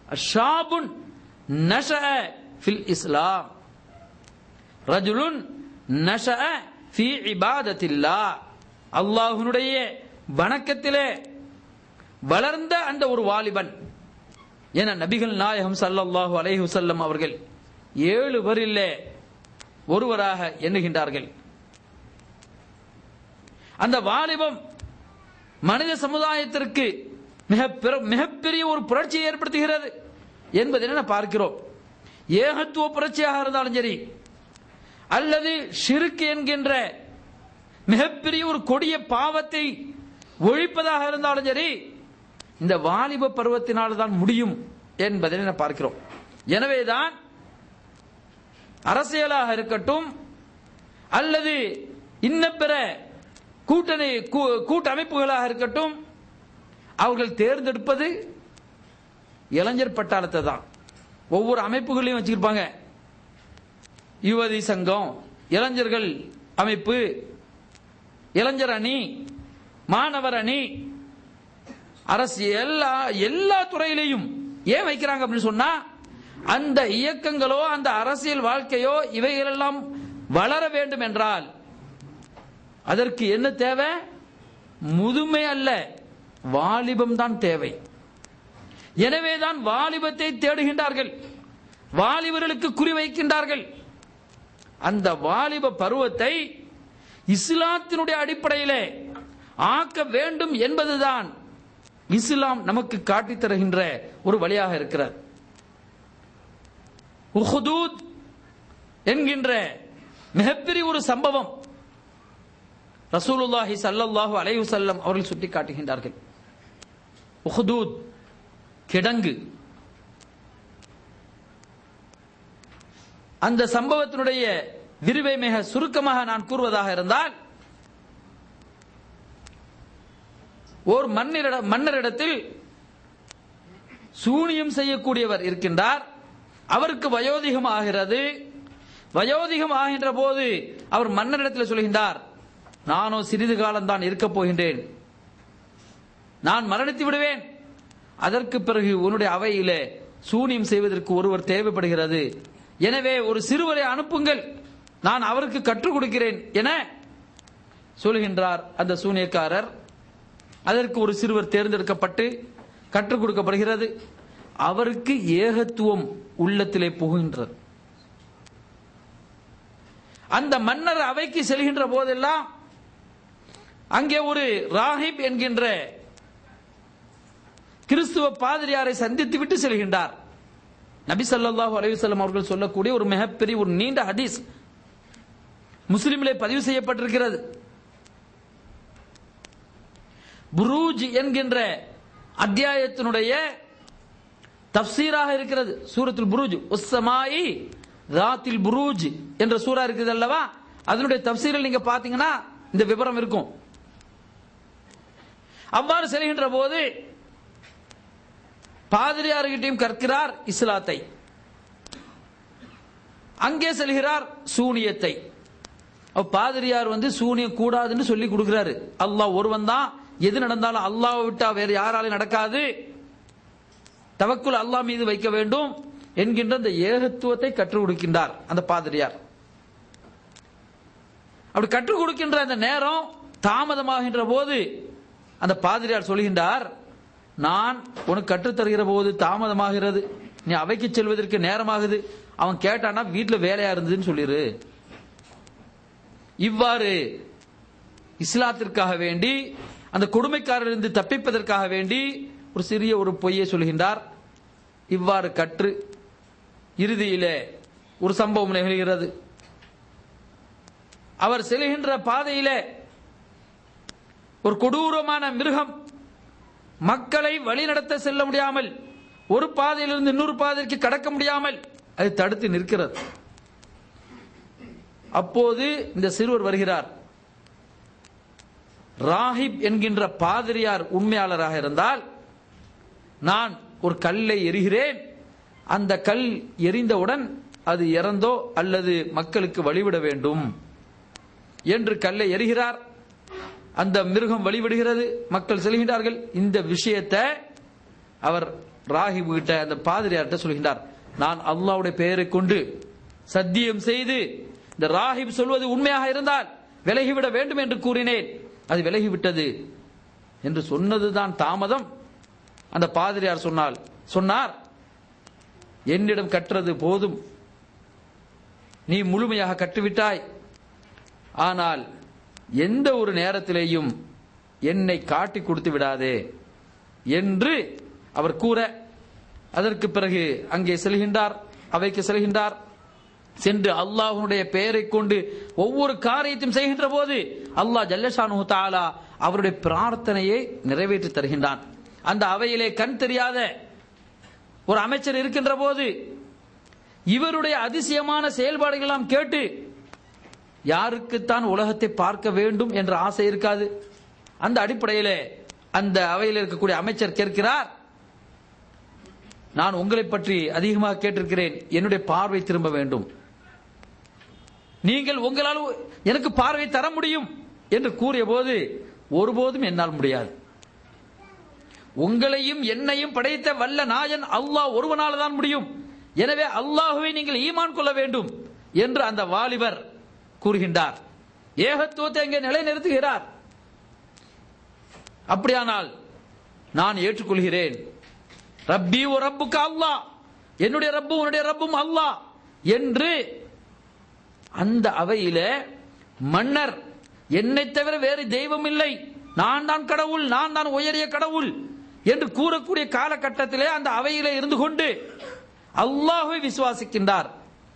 ஷாபுன் நஷஅ ஃபில் இஸ்லாம் ரஜுலுன் நஷஅ ஃபி இபாதத்தில்லா அல்லாஹ்வுடைய வணக்கத்திலே வளர்ந்த அந்த ஒரு வாலிபன் என நபிகள் நாயகம் ஸல்லல்லாஹு அலைஹி வஸல்லம் அவர்கள் ஏழு பேரிலே ஒருவராக எண்ணுகின்றார்கள் அந்த வாலிபம் மனித சமுதாயத்திற்கு மிக பெரு- மிகப்பெரிய ஒரு புரட்சியை ஏற்படுத்துகிறது என்பதை என்ன பார்க்கிறோம் ஏகத்துவ புரட்சியாக இருந்தாலும் சரி அல்லது ஷிருக்கு என்கின்ற மிகப்பெரிய ஒரு கொடிய பாவத்தை ஒழிப்பதாக இருந்தாலும் சரி இந்த வாலிப பருவத்தினால் தான் முடியும் என்பதை என்ன பார்க்கிறோம் எனவேதான் அரசியலாக இருக்கட்டும் அல்லது இன்ன பிற கூட்டணி கூ- கூட்டமைப்புகளாக இருக்கட்டும் அவர்கள் தேர்ந்தெடுப்பது இளைஞர் பட்டாளத்தை தான் ஒவ்வொரு அமைப்புகளையும் வச்சிருப்பாங்க யுவதி சங்கம் இளைஞர்கள் அமைப்பு இளைஞர் அணி மாணவர் அணி அரசு எல்லா எல்லா துறையிலையும் ஏன் வைக்கிறாங்க அப்படின்னு சொன்னா அந்த இயக்கங்களோ அந்த அரசியல் வாழ்க்கையோ இவைகளெல்லாம் வளர வேண்டும் என்றால் அதற்கு என்ன தேவை முதுமை அல்ல வாலிபம் தான் தேவை எனவேதான் வாலிபத்தை தேடுகின்றார்கள் வாலிபர்களுக்கு குறிவைக்கின்றார்கள் அந்த வாலிப பருவத்தை இஸ்லாத்தினுடைய அடிப்படையிலே ஆக்க வேண்டும் என்பதுதான் இஸ்லாம் நமக்கு காட்டித் தருகின்ற ஒரு வழியாக இருக்கிறது உஹுதூத் என்கின்ற மிகப்பெரிய ஒரு சம்பவம் ரசூலுல்லாஹி ஸல்லல்லாஹு அலைஹி வஸல்லம் அவர்கள் சுட்டி காட்டுகின்றார்கள் உஹுதூத் கிடங்கு அந்த சம்பவத்தினுடைய விரிவை மிக சுருக்கமாக நான் கூறுவதாக இருந்தால் ஓர் மன்னிரிட மன்னரிடத்தில் சூனியம் செய்யக்கூடியவர் இருக்கின்றார் அவருக்கு வயோதிகம் ஆகிறது வயோதிகம் ஆகின்ற போது அவர் மன்னரிடத்தில் சொல்கின்றார் நானோ சிறிது காலம்தான் இருக்கப் போகின்றேன் நான் மரணித்து விடுவேன் அதற்கு பிறகு உன்னுடைய அவையிலே சூனியம் செய்வதற்கு ஒருவர் தேவைப்படுகிறது எனவே ஒரு சிறுவரை அனுப்புங்கள் நான் அவருக்கு கற்றுக் கொடுக்கிறேன் என சொல்கின்றார் அந்த சூனியக்காரர் அதற்கு ஒரு சிறுவர் தேர்ந்தெடுக்கப்பட்டு கற்றுக் கொடுக்கப்படுகிறது அவருக்கு ஏகத்துவம் உள்ளத்திலே புகுகின்றது அந்த மன்னர் அவைக்கு செல்கின்ற போதெல்லாம் அங்கே ஒரு ராஹிப் என்கின்ற கிறிஸ்துவ பாதிரியாரை சந்தித்து விட்டு செல்கின்றார் நபி ஸல்லல்லாஹு அலைஹி வஸல்லம் அவர்கள் சொல்லக்கூடிய ஒரு மிகப்பெரிய ஒரு நீண்ட ஹதீஸ் முஸ்லிமிலே பதிவு செய்யப்பட்டிருக்கிறது புரூஜ் என்கின்ற அத்தியாயத்தினுடைய தப்சீராக இருக்கிறது சூரத்துல் புரூஜ் உஸ்ஸமாயி ராத்தில் புரூஜ் என்ற சூரா இருக்குது அல்லவா அதனுடைய தப்சீரில் நீங்க பாத்தீங்கன்னா இந்த விவரம் இருக்கும் அவ்வாறு செல்கின்ற போது பாதிரியார்கிட்டையும் கற்கிறார் இஸ்லாத்தை அங்கே செல்கிறார் சூனியத்தை அப்ப பாதிரியார் வந்து சூனியம் கூடாதுன்னு சொல்லி கொடுக்கிறாரு அல்லாஹ் ஒருவன் தான் எது நடந்தாலும் அல்லாஹ் விட்டா வேற யாராலும் நடக்காது தவக்குல் அல்லாஹ் மீது வைக்க வேண்டும் என்கின்ற அந்த ஏகத்துவத்தை கற்றுக் கொடுக்கின்றார் அந்த பாதிரியார் அப்படி கற்றுக் கொடுக்கின்ற அந்த நேரம் தாமதமாகின்ற போது அந்த பாதிரியார் சொல்கின்றார் நான் உனக்கு கற்றுத் தருகிற போது தாமதமாகிறது நீ அவைக்கு செல்வதற்கு நேரமாகுது அவன் கேட்டானா வீட்டுல வேலையா இருந்ததுன்னு சொல்லிரு இவ்வாறு இஸ்லாத்திற்காக வேண்டி அந்த கொடுமைக்காரரிலிருந்து தப்பிப்பதற்காக வேண்டி ஒரு சிறிய ஒரு பொய்யை சொல்கின்றார் இவ்வாறு கற்று இறுதியிலே ஒரு சம்பவம் நிகழ்கிறது அவர் செல்கின்ற பாதையிலே ஒரு கொடூரமான மிருகம் மக்களை வழிநடத்த செல்ல முடியாமல் ஒரு பாதையிலிருந்து இன்னொரு பாதைக்கு கடக்க முடியாமல் அது தடுத்து நிற்கிறது அப்போது இந்த சிறுவர் வருகிறார் ராஹிப் என்கின்ற பாதிரியார் உண்மையாளராக இருந்தால் நான் ஒரு கல்லை எரிகிறேன் அந்த கல் எரிந்தவுடன் அது இறந்தோ அல்லது மக்களுக்கு வழிவிட வேண்டும் என்று கல்லை எரிகிறார் அந்த மிருகம் வழிவிடுகிறது மக்கள் செல்கின்றார்கள் இந்த விஷயத்தை அவர் ராகிப் கிட்ட அந்த பாதிரியார்கிட்ட சொல்கின்றார் நான் அல்லாஹ்வுடைய பெயரை கொண்டு சத்தியம் செய்து இந்த ராஹிப் சொல்வது உண்மையாக இருந்தால் விலகிவிட வேண்டும் என்று கூறினேன் அது விலகிவிட்டது என்று சொன்னதுதான் தாமதம் அந்த பாதிரியார் சொன்னால் சொன்னார் என்னிடம் கற்றது போதும் நீ முழுமையாக கற்றுவிட்டாய் ஆனால் எந்த ஒரு நேரத்திலேயும் என்னை காட்டி கொடுத்து விடாதே என்று அவர் கூற அதற்கு பிறகு அங்கே செல்கின்றார் அவைக்கு செல்கின்றார் சென்று அல்லாஹ்வுடைய பெயரை கொண்டு ஒவ்வொரு காரியத்தையும் செய்கின்ற போது அல்லாஹ் ஜல்லஷானு தாலா அவருடைய பிரார்த்தனையை நிறைவேற்றி தருகின்றான் அந்த அவையிலே கண் தெரியாத ஒரு அமைச்சர் இருக்கின்ற போது இவருடைய அதிசயமான செயல்பாடுகள் எல்லாம் கேட்டு யாருக்குத்தான் உலகத்தை பார்க்க வேண்டும் என்ற ஆசை இருக்காது அந்த அடிப்படையிலே அந்த அவையில் இருக்கக்கூடிய அமைச்சர் கேட்கிறார் நான் உங்களை பற்றி அதிகமாக கேட்டிருக்கிறேன் என்னுடைய பார்வை திரும்ப வேண்டும் நீங்கள் உங்களால் எனக்கு பார்வை தர முடியும் என்று கூறிய போது ஒருபோதும் என்னால் முடியாது உங்களையும் என்னையும் படைத்த வல்ல நாயன் அல்லாஹ் ஒருவனால தான் முடியும் எனவே அல்லாஹுவை நீங்கள் ஈமான் கொள்ள வேண்டும் என்று அந்த வாலிபர் கூறுகின்றார் ஏகத்துவத்தை அங்கே நிலைநிறுத்துகிறார் அப்படியானால் நான் ஏற்றுக்கொள்கிறேன் ரப்பி ஓ ரப்புக்கு அல்லாஹ் என்னுடைய ரப்பு உன்னுடைய ரப்பும் அல்லாஹ் என்று அந்த அவையில மன்னர் என்னை தவிர வேறு தெய்வம் இல்லை நான் தான் கடவுள் நான் தான் உயரிய கடவுள் என்று கூறக்கூடிய காலகட்டத்திலே அந்த அவையிலே இருந்து கொண்டு அல்லாஹ்வை விசுவாசிக்கின்றார்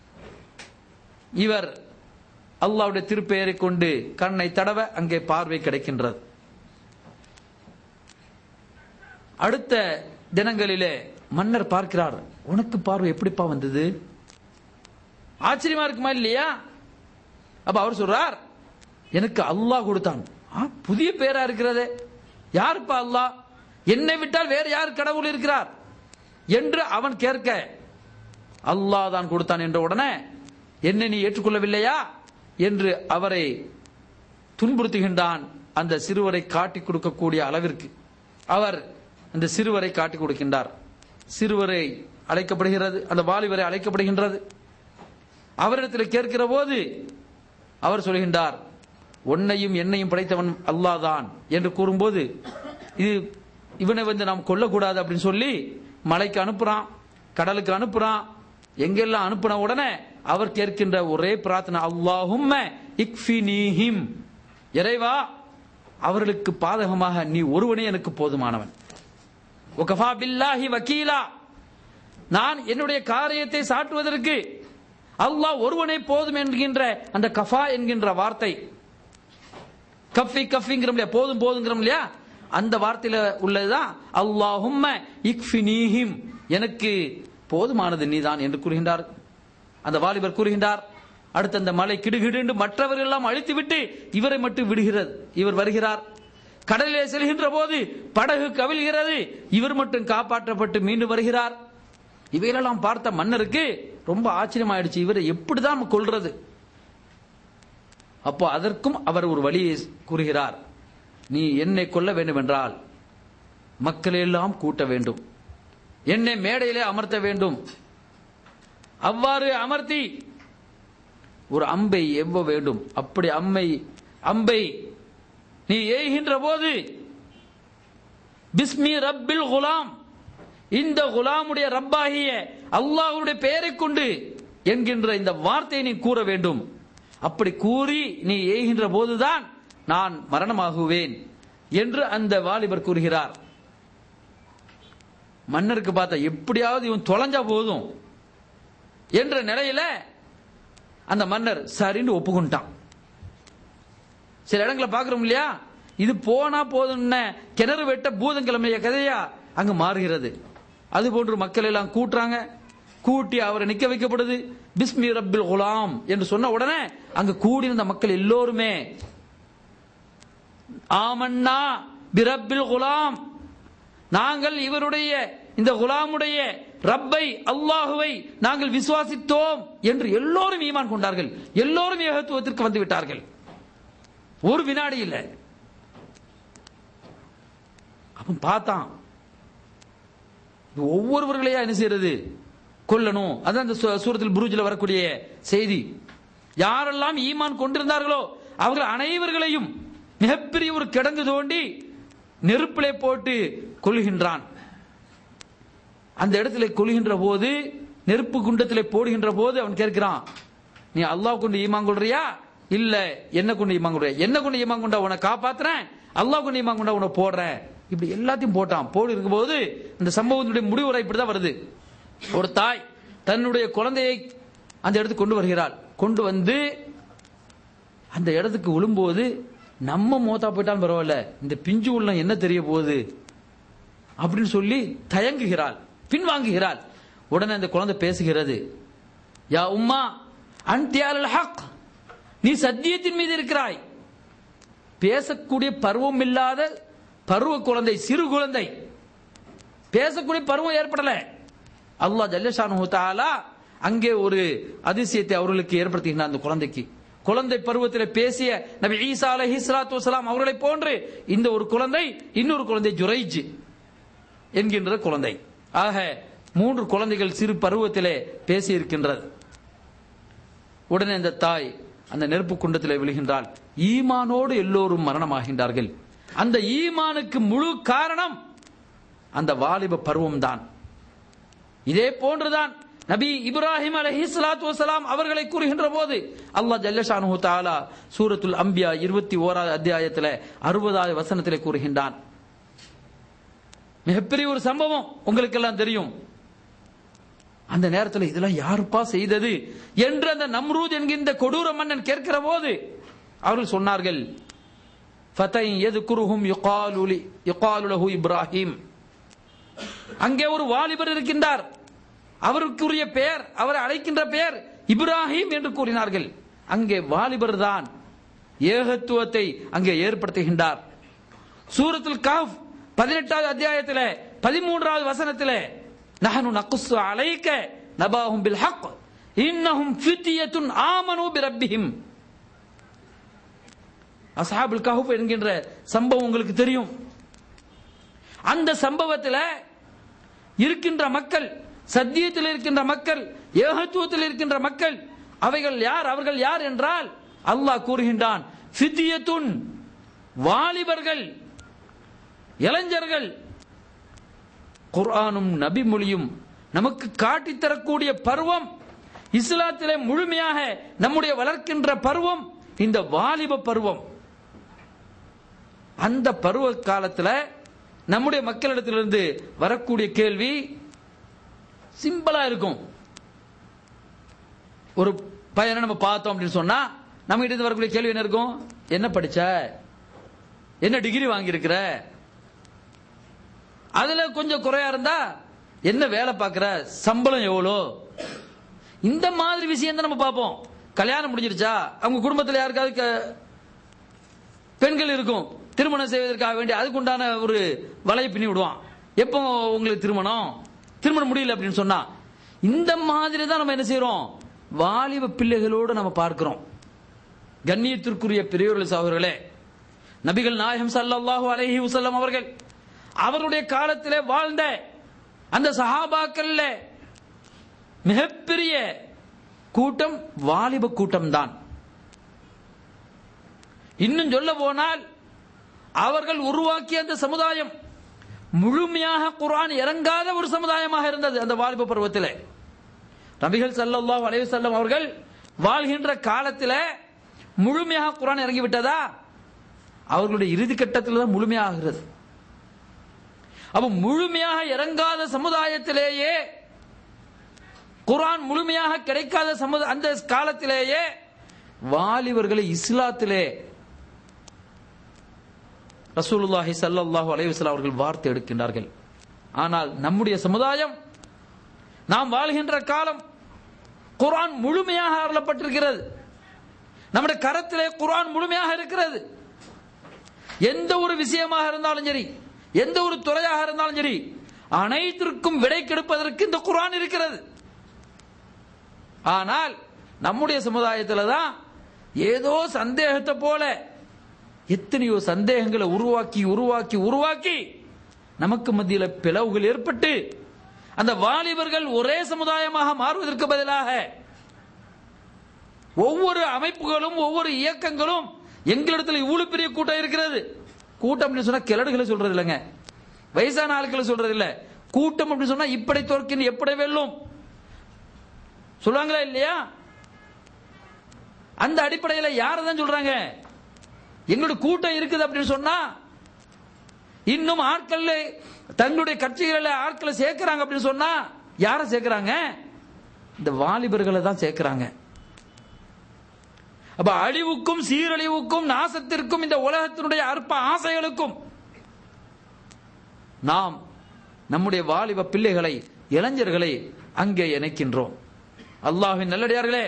இவர் அல்லாஹ்வுடைய திருப்பெயரை கொண்டு கண்ணை தடவ அங்கே பார்வை கிடைக்கின்றது அடுத்த தினங்களிலே மன்னர் பார்க்கிறார் உனக்கு பார்வை எப்படிப்பா வந்தது ஆச்சரியமா இருக்குமா இல்லையா அப்ப அவர் சொல்றார் எனக்கு அல்லாஹ் கொடுத்தான் ஆ, புதிய பேரா இருக்கிறதே யாருப்பா அல்லாஹ் என்னை விட்டால் வேறு யார் கடவுள் இருக்கிறார் என்று அவன் கேட்க அல்லாஹ் தான் கொடுத்தான் என்ற உடனே என்னை நீ ஏற்றுக்கொள்ளவில்லையா என்று அவரை துன்புறுத்துகின்றான் அந்த சிறுவரை காட்டி கொடுக்கக்கூடிய அளவிற்கு அவர் அந்த சிறுவரை காட்டி கொடுக்கின்றார் சிறுவரை அழைக்கப்படுகிறது அந்த வாலிபரை அழைக்கப்படுகின்றது அவரிடத்தில் கேட்கிற போது அவர் சொல்கின்றார் உன்னையும் என்னையும் படைத்தவன் அல்லாஹ் தான் என்று கூறும்போது இது இவனை வந்து நாம் கொல்லக்கூடாது அப்படின்னு சொல்லி மலைக்கு அனுப்புறான் கடலுக்கு அனுப்புறான் எங்கெல்லாம் அனுப்புன உடனே அவர் கேட்கின்ற ஒரே பிரார்த்தனை அல்லாஹும்ம இக்ஃபினீஹிம் இறைவா அவர்களுக்கு பாதகமாக நீ ஒருவனே எனக்கு போதுமானவன் ஒகஃபா பில்லாஹி வக்கீலா நான் என்னுடைய காரியத்தை சாட்டுவதற்கு அல்லாஹ் ஒருவனே போதும் என்கின்ற அந்த கஃபா என்கின்ற வார்த்தை கஃபி கஃபிங்கிறோம் இல்லையா போதும் போதுங்கிறோம் இல்லையா அந்த வார்த்தையில உள்ளதுதான் அல்லாஹும்ம இக்ஃபினீஹிம் எனக்கு போதுமானது நீதான் என்று கூறுகின்றார் அந்த வாலிபர் கூறுகின்றார் அடுத்து அந்த மலை கிடுகிடு மற்றவர்கள் எல்லாம் அழித்து விட்டு இவரை மட்டும் விடுகிறது இவர் வருகிறார் கடலிலே செல்கின்ற போது படகு கவிழ்கிறது இவர் மட்டும் காப்பாற்றப்பட்டு மீண்டும் வருகிறார் இவைகளெல்லாம் பார்த்த மன்னருக்கு ரொம்ப ஆச்சரியமாயிடுச்சு இவரை எப்படிதான் கொள்றது அப்போ அதற்கும் அவர் ஒரு வழியை கூறுகிறார் நீ என்னை கொல்ல வேண்டும் என்றால் மக்களையெல்லாம் கூட்ட வேண்டும் என்னை மேடையிலே அமர்த்த வேண்டும் அவ்வாறு அமர்த்தி ஒரு அம்பை எவ்வ வேண்டும் அப்படி அம்மை அம்பை நீ ஏய்கின்ற போது பிஸ்மி ரப்பில் குலாம் இந்த குலாமுடைய ரப்பாகிய அல்லாஹ்வுடைய பெயரை கொண்டு என்கின்ற இந்த வார்த்தையை நீ கூற வேண்டும் அப்படி கூறி நீ ஏய்கின்ற போதுதான் நான் மரணமாகுவேன் என்று அந்த வாலிபர் கூறுகிறார் மன்னருக்கு பார்த்தா எப்படியாவது இவன் தொலைஞ்சா போதும் என்ற நிலையில அந்த மன்னர் சரின்னு ஒப்புக்கொண்டான் சில இடங்களை பார்க்கிறோம் இல்லையா இது போனா போதும்னு கிணறு வெட்ட பூதங்கிழமைய கதையா அங்க மாறுகிறது அது போன்று மக்கள் எல்லாம் கூட்டுறாங்க கூட்டி அவரை நிக்க வைக்கப்படுது பிஸ்மி ரப்பில் குலாம் என்று சொன்ன உடனே அங்க கூடியிருந்த மக்கள் எல்லோருமே ஆமன்னா பிரப்பில் குலாம் நாங்கள் இவருடைய இந்த குலாமுடைய ரப்பை அல்லாஹுவை நாங்கள் விசுவாசித்தோம் என்று எல்லோரும் ஈமான் கொண்டார்கள் எல்லோரும் ஏகத்துவத்திற்கு வந்து விட்டார்கள் ஒரு வினாடி இல்லை அவன் பார்த்தான் இது ஒவ்வொருவர்களையா என்ன செய்யறது கொல்லணும் அதான் அந்த சூ- சூரத்தில் புரூஜில் வரக்கூடிய செய்தி யாரெல்லாம் ஈமான் கொண்டிருந்தார்களோ அவர்கள் அனைவர்களையும் மிகப்பெரிய ஒரு கிடங்கு தோண்டி நெருப்பிலே போட்டு கொள்கின்றான் அந்த இடத்துல கொள்கின்ற போது நெருப்பு குண்டத்திலே போடுகின்ற போது அவன் கேட்கிறான் நீ அல்லாஹ் கொண்டு ஈமான் கொள்றியா இல்ல என்ன கொண்டு ஈமான் கொள்றியா என்ன கொண்டு ஈமான் கொண்டா உன்னை காப்பாத்துறேன் அல்லாஹ் கொண்டு ஈமான் கொண்டா உன்னை போடுறேன் இப்படி எல்லாத்தையும் போட்டான் போடு இருக்கும்போது இந்த சம்பவத்தினுடைய முடிவுரை இப்படிதான் வருது ஒரு தாய் தன்னுடைய குழந்தையை அந்த இடத்துக்கு கொண்டு வருகிறாள் கொண்டு வந்து அந்த இடத்துக்கு விழும்போது நம்ம மோத்தா போயிட்டாலும் பரவாயில்ல இந்த பிஞ்சு உள்ள என்ன தெரிய போகுது அப்படின்னு சொல்லி தயங்குகிறாள் பின்வாங்குகிறாள் உடனே அந்த குழந்தை பேசுகிறது யா உம்மா அன்தியால் ஹக் நீ சத்தியத்தின் மீது இருக்கிறாய் பேசக்கூடிய பருவம் இல்லாத பருவ குழந்தை சிறு குழந்தை பேசக்கூடிய பருவம் ஏற்படல அல்லாஹ் ஜல்லஷானு தாலா அங்கே ஒரு அதிசயத்தை அவர்களுக்கு ஏற்படுத்துகின்றார் அந்த குழந்தைக்கு குழந்தை பருவத்தில் பேசிய நபி ஈசா அலைஹி ஸலாத்து வஸலாம் அவர்களை போன்று இந்த ஒரு குழந்தை இன்னொரு குழந்தை ஜுரைஜ் என்கின்ற குழந்தை ஆக மூன்று குழந்தைகள் சிறு பருவத்திலே பேசி இருக்கின்றது உடனே அந்த தாய் அந்த நெருப்பு குண்டத்திலே விழுகின்றாள் ஈமானோடு எல்லோரும் மரணமாகின்றார்கள் அந்த ஈமானுக்கு முழு காரணம் அந்த வாலிப பருவம் தான் இதே போன்றுதான் நபி இப்ராஹிம் அலஹி சலாத்து வசலாம் அவர்களை கூறுகின்ற போது அல்லாஹ் ஜல்லஷானு தாலா சூரத்துல் அம்பியா இருபத்தி ஓராவது அத்தியாயத்தில் அறுபதாவது வசனத்திலே கூறுகின்றான் மிகப்பெரிய ஒரு சம்பவம் உங்களுக்கு எல்லாம் தெரியும் அந்த நேரத்தில் இதெல்லாம் யாருப்பா செய்தது என்று அந்த நம்ரூத் என்கின்ற கொடூர மன்னன் கேட்கிற போது அவர்கள் சொன்னார்கள் ஃபதை எதுகுருஹும் யுகாலு லி- யுகாலு லஹு இப்ராஹிம் அங்கே ஒரு வாலிபர் இருக்கின்றார் அவருக்குரிய பெயர் அவரை அழைக்கின்ற பெயர் இப்ராஹிம் என்று கூறினார்கள் அங்கே வாலிபர் தான் ஏகத்துவத்தை அங்கே ஏற்படுத்துகின்றார் சூரத்துல் காஃப் பதினெட்டாவது அத்தியாயத்தில் பதிமூன்றாவது வசனத்தில் நஹனு நகுஸ்ஸு அலைக்க நபாஹும் பில் ஹக் இன்னஹும் ஃபித்யத்துன் ஆமனு பிரப்பிஹிம் அஸ்ஹாபுல் கஹஃப் என்கின்ற சம்பவம் உங்களுக்கு தெரியும் அந்த சம்பவத்தில் இருக்கின்ற மக்கள் சத்தியத்தில் இருக்கின்ற மக்கள் ஏகத்துவத்தில் இருக்கின்ற மக்கள் அவைகள் யார் அவர்கள் யார் என்றால் அல்லாஹ் கூறுகின்றான் ஃபித்யத்துன் வாலிபர்கள் இளைஞர்கள் குர்ஆனும் நபி மொழியும் நமக்கு காட்டித் தரக்கூடிய பருவம் இஸ்லாத்திலே முழுமையாக நம்முடைய வளர்க்கின்ற பருவம் இந்த வாலிப பருவம் அந்த பருவ காலத்துல நம்முடைய மக்களிடத்திலிருந்து வரக்கூடிய கேள்வி சிம்பிளா இருக்கும் ஒரு பையனை நம்ம பார்த்தோம் அப்படின்னு சொன்னா நம்ம கிட்ட இருந்து வரக்கூடிய கேள்வி என்ன இருக்கும் என்ன படிச்ச என்ன டிகிரி வாங்கியிருக்கிற அதுல கொஞ்சம் குறையா இருந்தா என்ன வேலை பார்க்கிற சம்பளம் எவ்வளோ இந்த மாதிரி விஷயம் தான் நம்ம பார்ப்போம் கல்யாணம் முடிஞ்சிருச்சா அவங்க குடும்பத்தில் யாருக்காவது க- பெண்கள் இருக்கும் திருமணம் செய்வதற்காக வேண்டி அதுக்குண்டான ஒரு வலையை பின்னி விடுவான் எப்போ உங்களுக்கு திருமணம் திருமணம் முடியல அப்படின்னு சொன்னா இந்த மாதிரி தான் நம்ம என்ன செய்றோம் வாலிப பிள்ளைகளோடு நம்ம பார்க்கிறோம் கண்ணியத்திற்குரிய பெரியோர்கள் அவர்களே நபிகள் நாயகம் ஸல்லல்லாஹு அலைஹி வஸல்லம் அவர்கள் அவருடைய காலத்திலே வாழ்ந்த அந்த சஹாபாக்கள்ல மிகப்பெரிய கூட்டம் வாலிப கூட்டம் தான் இன்னும் சொல்ல போனால் அவர்கள் உருவாக்கிய அந்த சமுதாயம் முழுமையாக குர்ஆன் இறங்காத ஒரு சமுதாயமாக இருந்தது அந்த வாலிப பருவத்திலே நபிகள் ஸல்லல்லாஹு அலைஹி வஸல்லம் அவர்கள் வாழ்கின்ற காலத்திலே முழுமையாக குர்ஆன் இறங்கி விட்டதா அவர்களுடைய இறுதி கட்டத்தில் தான் முழுமையாகிறது அப்ப முழுமையாக இறங்காத சமுதாயத்திலேயே குர்ஆன் முழுமையாக கிடைக்காத சமுத அந்த காலத்திலேயே வாலிபர்களை இஸ்லாத்திலே ரசூலுல்லாஹி ஸல்லல்லாஹு அலைஹி வஸல்லம் அவர்கள் வார்த்தை எடுக்கின்றார்கள் ஆனால் நம்முடைய சமுதாயம் நாம் வாழ்கின்ற காலம் குர்ஆன் முழுமையாக அருளப்பட்டிருக்கிறது நம்முடைய கரத்திலே குர்ஆன் முழுமையாக இருக்கிறது எந்த ஒரு விஷயமாக இருந்தாலும் சரி எந்த ஒரு துறையாக இருந்தாலும் சரி அனைத்திற்கும் விடை கெடுப்பதற்கு இந்த குர்ஆன் இருக்கிறது ஆனால் நம்முடைய சமுதாயத்தில் தான் ஏதோ சந்தேகத்தை போல எத்தனையோ சந்தேகங்களை உருவாக்கி உருவாக்கி உருவாக்கி நமக்கு மத்தியில் பிளவுகள் ஏற்பட்டு அந்த வாலிபர்கள் ஒரே சமுதாயமாக மாறுவதற்கு பதிலாக ஒவ்வொரு அமைப்புகளும் ஒவ்வொரு இயக்கங்களும் எங்களிடத்தில் இவ்வளவு பெரிய கூட்டம் இருக்கிறது கூட்டம் அப்படின்னு சொன்னா கிழடுகளை சொல்றது இல்லைங்க வயசான ஆட்களை சொல்றது இல்ல கூட்டம் அப்படின்னு சொன்னா இப்படி தோற்கின் எப்படி வெல்லும் சொல்லுவாங்களா இல்லையா அந்த அடிப்படையில் யாரை தான் சொல்றாங்க எங்களோட கூட்டம் இருக்குது அப்படின்னு சொன்னா இன்னும் ஆட்கள் தங்களுடைய கட்சிகளில் ஆட்களை சேர்க்கிறாங்க அப்படின்னு சொன்னா யாரை சேர்க்கிறாங்க இந்த வாலிபர்களை தான் சேர்க்கிறாங்க அப்ப அழிவுக்கும் சீரழிவுக்கும் நாசத்திற்கும் இந்த உலகத்தினுடைய அற்ப ஆசைகளுக்கும் நாம் நம்முடைய வாலிப பிள்ளைகளை இளைஞர்களை அங்கே இணைக்கின்றோம் அல்லாஹின் நல்லடியார்களே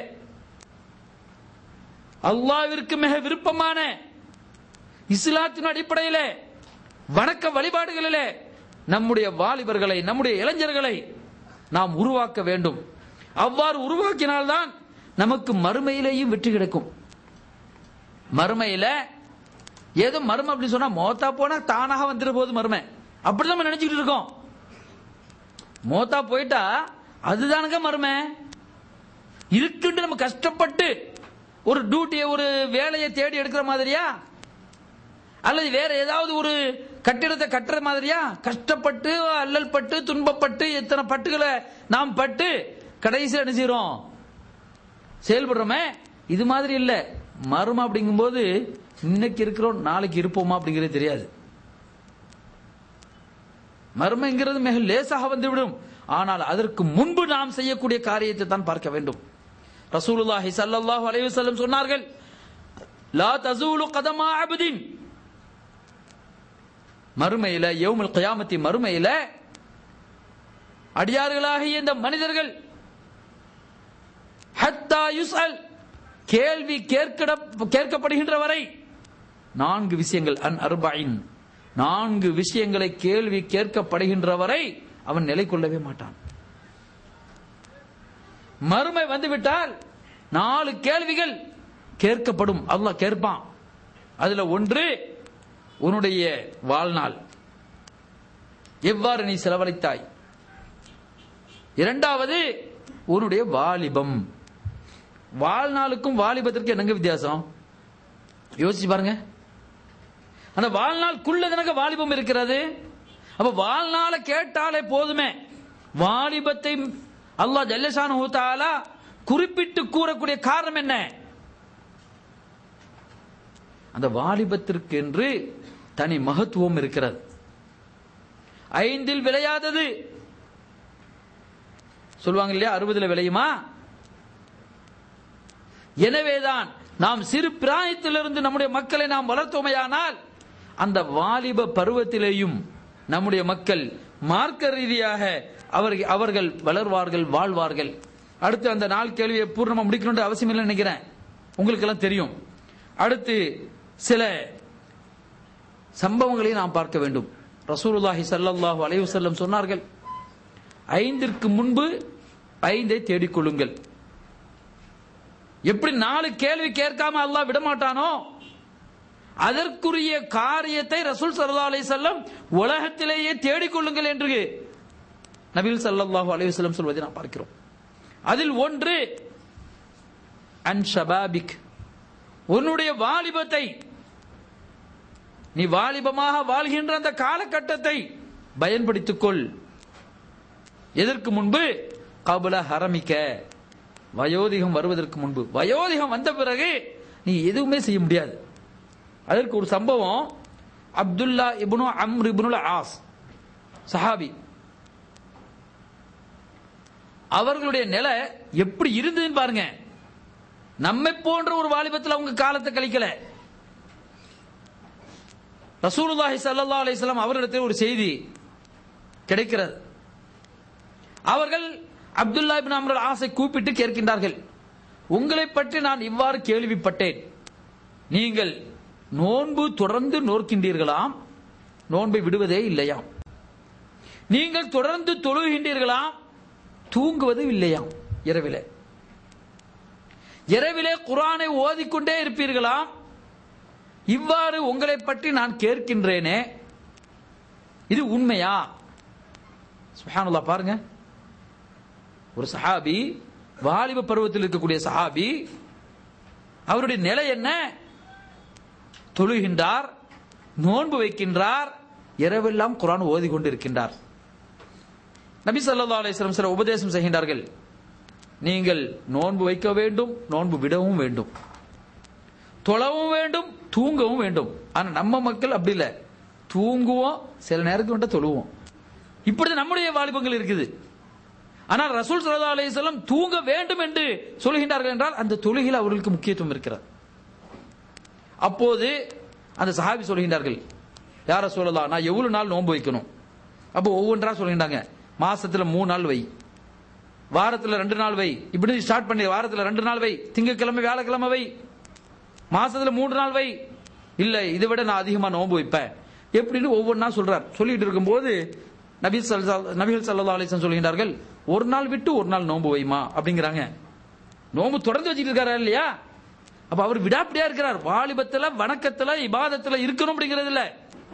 அல்லாவிற்கு மிக விருப்பமான இஸ்லாத்தின் அடிப்படையிலே வணக்க வழிபாடுகளிலே நம்முடைய வாலிபர்களை நம்முடைய இளைஞர்களை நாம் உருவாக்க வேண்டும் அவ்வாறு உருவாக்கினால்தான் நமக்கு மறுமையிலேயும் வெற்றி கிடைக்கும் மறுமையில ஏதோ மர்மம் அப்படின்னு சொன்னா மோத்தா போனா தானாக வந்துட போகுது மர்மை அப்படி நம்ம நினைச்சுக்கிட்டு இருக்கோம் மோத்தா போயிட்டா அதுதானுங்க மர்மை இருக்குன்னு நம்ம கஷ்டப்பட்டு ஒரு டியூட்டியை ஒரு வேலையை தேடி எடுக்கிற மாதிரியா அல்லது வேற ஏதாவது ஒரு கட்டிடத்தை கட்டுற மாதிரியா கஷ்டப்பட்டு அல்லல் பட்டு துன்பப்பட்டு எத்தனை பட்டுகளை நாம் பட்டு கடைசியில் என்ன செய்றோம் செயல்படுறோமே இது மாதிரி இல்ல மர்மம் அப்படிங்கும்போது இன்னைக்கு இருக்கிறோம் நாளைக்கு இருப்போமா அப்படிங்கிறது தெரியாது மர்மங்கிறது மிக லேசாக வந்துவிடும் ஆனால் அதற்கு முன்பு நாம் செய்யக்கூடிய காரியத்தை தான் பார்க்க வேண்டும் ரசூலுல்லாஹி ஸல்லல்லாஹு அலைஹி வஸல்லம் சொன்னார்கள் லா தஸூலு கதமா அப்தின் மறுமையில யௌமுல் கியாமத்தி மறுமையில அடியார்களாகிய இந்த மனிதர்கள் ஹத்தா யுஸ்அல் கேள்வி கேட்கட கேட்கப்படுகின்ற வரை நான்கு விஷயங்கள் அன் அர்பைன் நான்கு விஷயங்களை கேள்வி கேட்கப்படுகின்ற வரை அவன் நிலை கொள்ளவே மாட்டான் மறுமை வந்துவிட்டால் நாலு கேள்விகள் கேட்கப்படும் அல்லாஹ் கேட்பான் அதுல ஒன்று உன்னுடைய வாழ்நாள் எவ்வாறு நீ செலவழித்தாய் இரண்டாவது உன்னுடைய வாலிபம் வாழ்நாளுக்கும் வாலிபத்திற்கு என்னங்க வித்தியாசம் யோசிச்சு பாருங்க அந்த வாழ்நாளுக்குள்ள எனக்கு வாலிபம் இருக்கிறது அப்ப வாழ்நாளை கேட்டாலே போதுமே வாலிபத்தை அல்லாஹ் ஜல்லஷானு தாலா குறிப்பிட்டு கூறக்கூடிய காரணம் என்ன அந்த வாலிபத்திற்கு என்று தனி மகத்துவம் இருக்கிறது ஐந்தில் விளையாதது சொல்லுவாங்க இல்லையா அறுபதுல விளையுமா எனவேதான் நாம் சிறு பிராயத்திலிருந்து நம்முடைய மக்களை நாம் வளர்த்தோமையானால் அந்த வாலிப பருவத்திலேயும் நம்முடைய மக்கள் மார்க்க ரீதியாக அவர்கள் அவர்கள் வளர்வார்கள் வாழ்வார்கள் அடுத்து அந்த நாள் கேள்வியை பூர்ணமா முடிக்கணும்ன்ற அவசியம் இல்லை நினைக்கிறேன் உங்களுக்கு எல்லாம் தெரியும் அடுத்து சில சம்பவங்களை நாம் பார்க்க வேண்டும் ரசூலுல்லாஹி ஸல்லல்லாஹு அலைஹி வஸல்லம் சொன்னார்கள் ஐந்திற்கு முன்பு ஐந்தை தேடிக்கொள்ளுங்கள் எப்படி நாலு கேள்வி கேட்காம அல்லாஹ் விடமாட்டானோ அதற்குரிய காரியத்தை ரசூல் சல்லா அலி செல்லம் உலகத்திலேயே தேடிக்கொள்ளுங்கள் என்று நபில் சல்லாஹூ அலைவசல்லம் சொல்வதை நாம் பார்க்கிறோம் அதில் ஒன்று அன் ஷபாபிக் உன்னுடைய வாலிபத்தை நீ வாலிபமாக வாழ்கின்ற அந்த காலகட்டத்தை பயன்படுத்திக் கொள் எதற்கு முன்பு கபுல ஹரமிக்க வயோதிகம் வருவதற்கு முன்பு வயோதிகம் வந்த பிறகு நீ எதுவுமே செய்ய முடியாது அதற்கு ஒரு சம்பவம் அப்துல்லா இப்னு அம்ர் இப்னுல் ஆஸ் சஹாபி அவர்களுடைய நிலை எப்படி இருந்ததுன்னு பாருங்க நம்மை போன்ற ஒரு வாலிபத்தில் அவங்க காலத்தை கழிக்கல ரசூலுல்லாஹி ஸல்லல்லாஹு அலைஹி வஸல்லம் அவர்களிடத்தில் ஒரு செய்தி கிடைக்கிறது அவர்கள் அப்துல்லா இப்னு அம்ருல் ஆஸை கூப்பிட்டு கேட்கின்றார்கள் உங்களை பற்றி நான் இவ்வாறு கேள்விப்பட்டேன் நீங்கள் நோன்பு தொடர்ந்து நோர்க்கின்றீர்களாம் நோன்பை விடுவதே இல்லையாம் நீங்கள் தொடர்ந்து தொழுகின்றீர்களாம் தூங்குவது இல்லையாம் இரவிலே இரவிலே குரானை ஓதிக்கொண்டே இருப்பீர்களாம் இவ்வாறு உங்களை பற்றி நான் கேட்கின்றேனே இது உண்மையா சுப்ஹானல்லாஹ் பாருங்க ஒரு சஹாபி வாலிப பருவத்தில் இருக்கக்கூடிய சஹாபி அவருடைய நிலை என்ன தொழுகின்றார் நோன்பு வைக்கின்றார் இரவெல்லாம் குரான் ஓதி கொண்டு இருக்கின்றார் நபி ஸல்லல்லாஹு அலைஹி வஸல்லம் சில உபதேசம் செய்கின்றார்கள் நீங்கள் நோன்பு வைக்க வேண்டும் நோன்பு விடவும் வேண்டும் தொழவும் வேண்டும் தூங்கவும் வேண்டும் ஆனா நம்ம மக்கள் அப்படி இல்ல தூங்குவோம் சில நேரத்துக்கு மட்டும் தொழுவோம் இப்படி நம்முடைய வாலிபங்கள் இருக்குது ஆனால் ரசூல் சல்லா அலைஹிஸ்ஸலாம் தூங்க வேண்டும் என்று சொல்கின்றார்கள் என்றால் அந்த தொழுகையில் அவர்களுக்கு முக்கியத்துவம் இருக்கிறது அப்போது அந்த சஹாபி சொல்கின்றார்கள் யார சொல்லலாம் நான் எவ்வளவு நாள் நோன்பு வைக்கணும் அப்போ ஒவ்வொன்றா சொல்கின்றாங்க மாசத்துல மூணு நாள் வை வாரத்துல ரெண்டு நாள் வை இப்படி ஸ்டார்ட் பண்ணி வாரத்துல ரெண்டு நாள் வை திங்கட்கிழமை வியாழக்கிழமை வை மாசத்துல மூன்று நாள் வை இல்ல இதை விட நான் அதிகமா நோன்பு வைப்பேன் எப்படின்னு ஒவ்வொன்றா சொல்றார் சொல்லிட்டு இருக்கும்போது நபி ஸல்லல்லாஹு- நபிகள் சல்லா அலிசன் சொல்கின்றார்கள் ஒரு நாள் விட்டு ஒரு நாள் நோன்பு வைமா அப்படிங்கிறாங்க நோன்பு தொடர்ந்து வச்சுட்டு இருக்காரா இல்லையா அப்ப அவர் விடாப்பிடியா இருக்கிறார் வாலிபத்துல வணக்கத்துல இபாதத்துல இருக்கணும் அப்படிங்கிறது இல்ல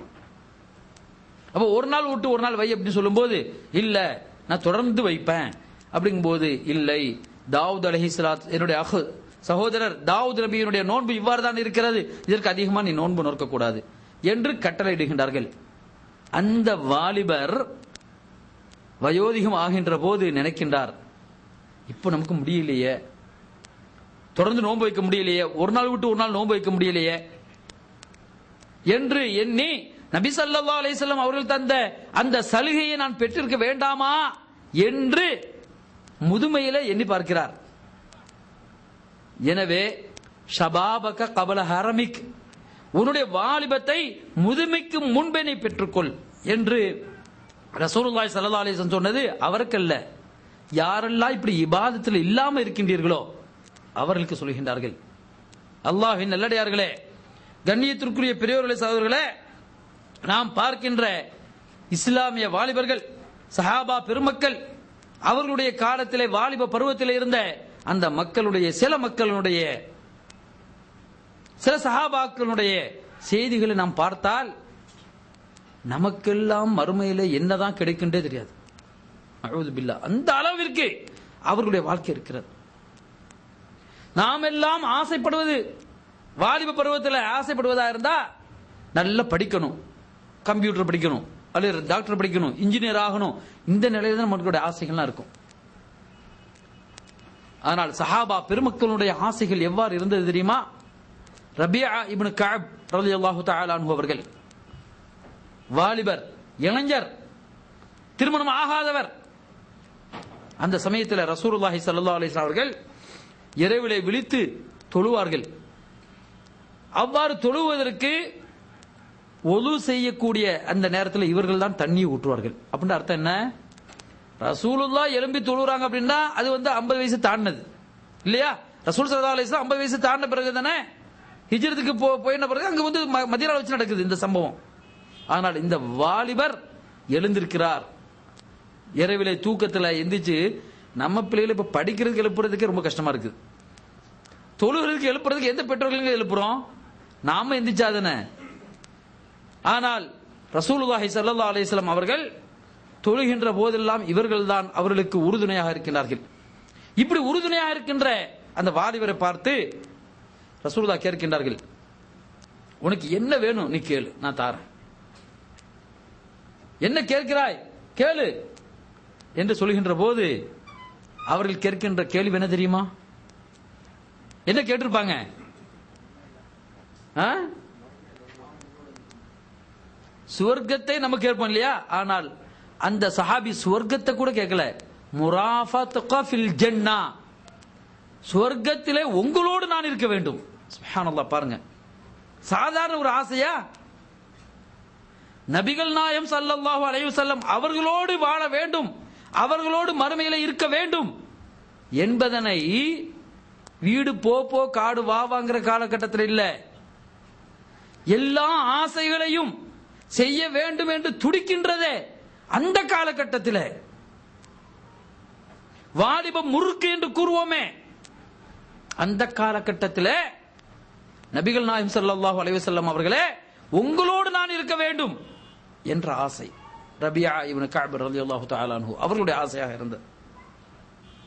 அப்ப ஒரு நாள் விட்டு ஒரு நாள் வை அப்படின்னு சொல்லும்போது இல்ல நான் தொடர்ந்து வைப்பேன் அப்படிங்கும்போது இல்லை தாவூத் அலைஹிஸ்ஸலாத் என்னுடைய அஹ் சகோதரர் தாவூத் நபியினுடைய நோன்பு இவ்வாறு தான் இருக்கிறது இதற்கு அதிகமா நீ நோன்பு நோக்க கூடாது என்று கட்டளையிடுகின்றார்கள் அந்த வாலிபர் வயோதிகம் ஆகின்ற போது நினைக்கின்றார் இப்போ நமக்கு முடியலையே தொடர்ந்து நோன்பு வைக்க முடியலையே ஒரு நாள் விட்டு ஒரு நாள் நோன்பு வைக்க முடியலையே என்று எண்ணி நபி ஸல்லல்லாஹு அலைஹி வஸல்லம் அவர்கள் தந்த அந்த சலுகையை நான் பெற்றிருக்க வேண்டாமா என்று முதுமையில எண்ணி பார்க்கிறார் எனவே ஷபாபக கபல ஹரமிக் உன்னுடைய வாலிபத்தை முதுமைக்கு முன்பே நீ பெற்றுக்கொள் என்று ரசூலுல்லாஹி ஸல்லல்லாஹு அலைஹி வஸல்லம் சொன்னது அவருக்கல்ல யாரெல்லாம் இப்படி இபாதத்தில் இல்லாம இருக்கின்றீர்களோ அவர்களுக்கு சொல்கின்றார்கள் அல்லாஹ்வின் நல்லடியார்களே கண்ணியத்திற்குரிய பெரியோர்களே சகோதரர்களே நாம் பார்க்கின்ற இஸ்லாமிய வாலிபர்கள் சஹாபா பெருமக்கள் அவர்களுடைய காலத்திலே வாலிப பருவத்திலே இருந்த அந்த மக்களுடைய சில மக்களுடைய சில சஹாபாக்களுடைய செய்திகளை நாம் பார்த்தால் நமக்கெல்லாம் மறுமையில என்னதான் கிடைக்கின்றே தெரியாது அழுது பில்லா அந்த அளவிற்கு அவர்களுடைய வாழ்க்கை இருக்கிறது நாம் எல்லாம் ஆசைப்படுவது வாலிப பருவத்தில் ஆசைப்படுவதா இருந்தா நல்லா படிக்கணும் கம்ப்யூட்டர் படிக்கணும் அல்லது டாக்டர் படிக்கணும் இன்ஜினியர் ஆகணும் இந்த நிலையில தான் நம்மளுடைய ஆசைகள்லாம் இருக்கும் ஆனால் சஹாபா பெருமக்களுடைய ஆசைகள் எவ்வாறு இருந்தது தெரியுமா ரபியா இப்னு கஅப் ரலியல்லாஹு தஆலா அன்ஹு அவர்கள் வாலிபர் இளைஞர் திருமணம் ஆகாதவர் அந்த சமயத்தில் ரசூலுல்லாஹி ஸல்லல்லாஹு அலைஹி வஸல்லம் அவர்கள் இரவிலே விழித்து தொழுவார்கள் அவ்வாறு தொழுவதற்கு ஒலு செய்யக்கூடிய அந்த நேரத்தில் இவர்கள் தான் தண்ணி ஊற்றுவார்கள் அப்படின்னு அர்த்தம் என்ன ரசூலுல்லா எலும்பி தொழுறாங்க அப்படின்னா அது வந்து 50 வயசு தாண்டினது இல்லையா ரசூல் சல்லா அலிஸ்லாம் 50 வயசு தாண்டின பிறகு தானே ஹிஜ்ரத்துக்கு போ போயின பிறகு அங்க வந்து ம- மதீனால வச்சு நடக்குது இந்த சம்பவம் ஆனால் இந்த வாலிபர் எழுந்திருக்கிறார் இரவிலே தூக்கத்துல எந்திரிச்சு நம்ம பிள்ளைகளை இப்ப படிக்கிறதுக்கு எழுப்புறதுக்கே ரொம்ப கஷ்டமா இருக்குது தொழுகிறதுக்கு எழுப்புறதுக்கு எந்த பெற்றோர்களுங்க எழுப்புறோம் நாம எந்திரிச்சாதானே ஆனால் ரசூலுல்லாஹி ஸல்லல்லாஹு அலைஹி வஸல்லம் அவர்கள் தொழுகின்ற போதெல்லாம் இவர்கள்தான் அவர்களுக்கு உறுதுணையாக இருக்கின்றார்கள் இப்படி உறுதுணையாக இருக்கின்ற அந்த வாலிபரை பார்த்து ரசூலுல்லா கேட்கின்றார்கள் உனக்கு என்ன வேணும் நீ கேளு நான் தாரேன் என்ன கேட்கிறாய் கேளு என்று சொல்கின்ற போது அவர்கள் கேட்கின்ற கேள்வி என்ன தெரியுமா என்ன கேட்டிருப்பாங்க ஆ? சுவர்க்கத்தை நம்ம கேட்போம் இல்லையா ஆனால் அந்த சஹாபி சுவர்க்கத்தை கூட கேட்கல முராஃபத்துகா ஃபில் ஜன்னா சுவர்க்கத்திலே உங்களோடு நான் இருக்க வேண்டும் சுப்ஹானல்லாஹ் பாருங்க சாதாரண ஒரு ஆசையா நபிகள் நாயம் ஸல்லல்லாஹு அலைஹி வஸல்லம் அவர்களோடு வாழ வேண்டும் அவர்களோடு மறுமையில இருக்க வேண்டும் என்பதனை வீடு போ போ காடு வா வாங்குற காலகட்டத்தில் இல்ல எல்லா ஆசைகளையும் செய்ய வேண்டும் என்று துடிக்கின்றதே அந்த காலகட்டத்தில் வாலிபம் முறுக்கு என்று கூறுவோமே அந்த காலகட்டத்தில் நபிகள் நாயம் ஸல்லல்லாஹு அலைஹி வஸல்லம் அவர்களே உங்களோடு நான் இருக்க வேண்டும் என்ற ஆசை ரபியா இவனு கஅப் ரலியல்லாஹு தஆலா அன்ஹு அவர்களுடைய ஆசையாக இருந்தது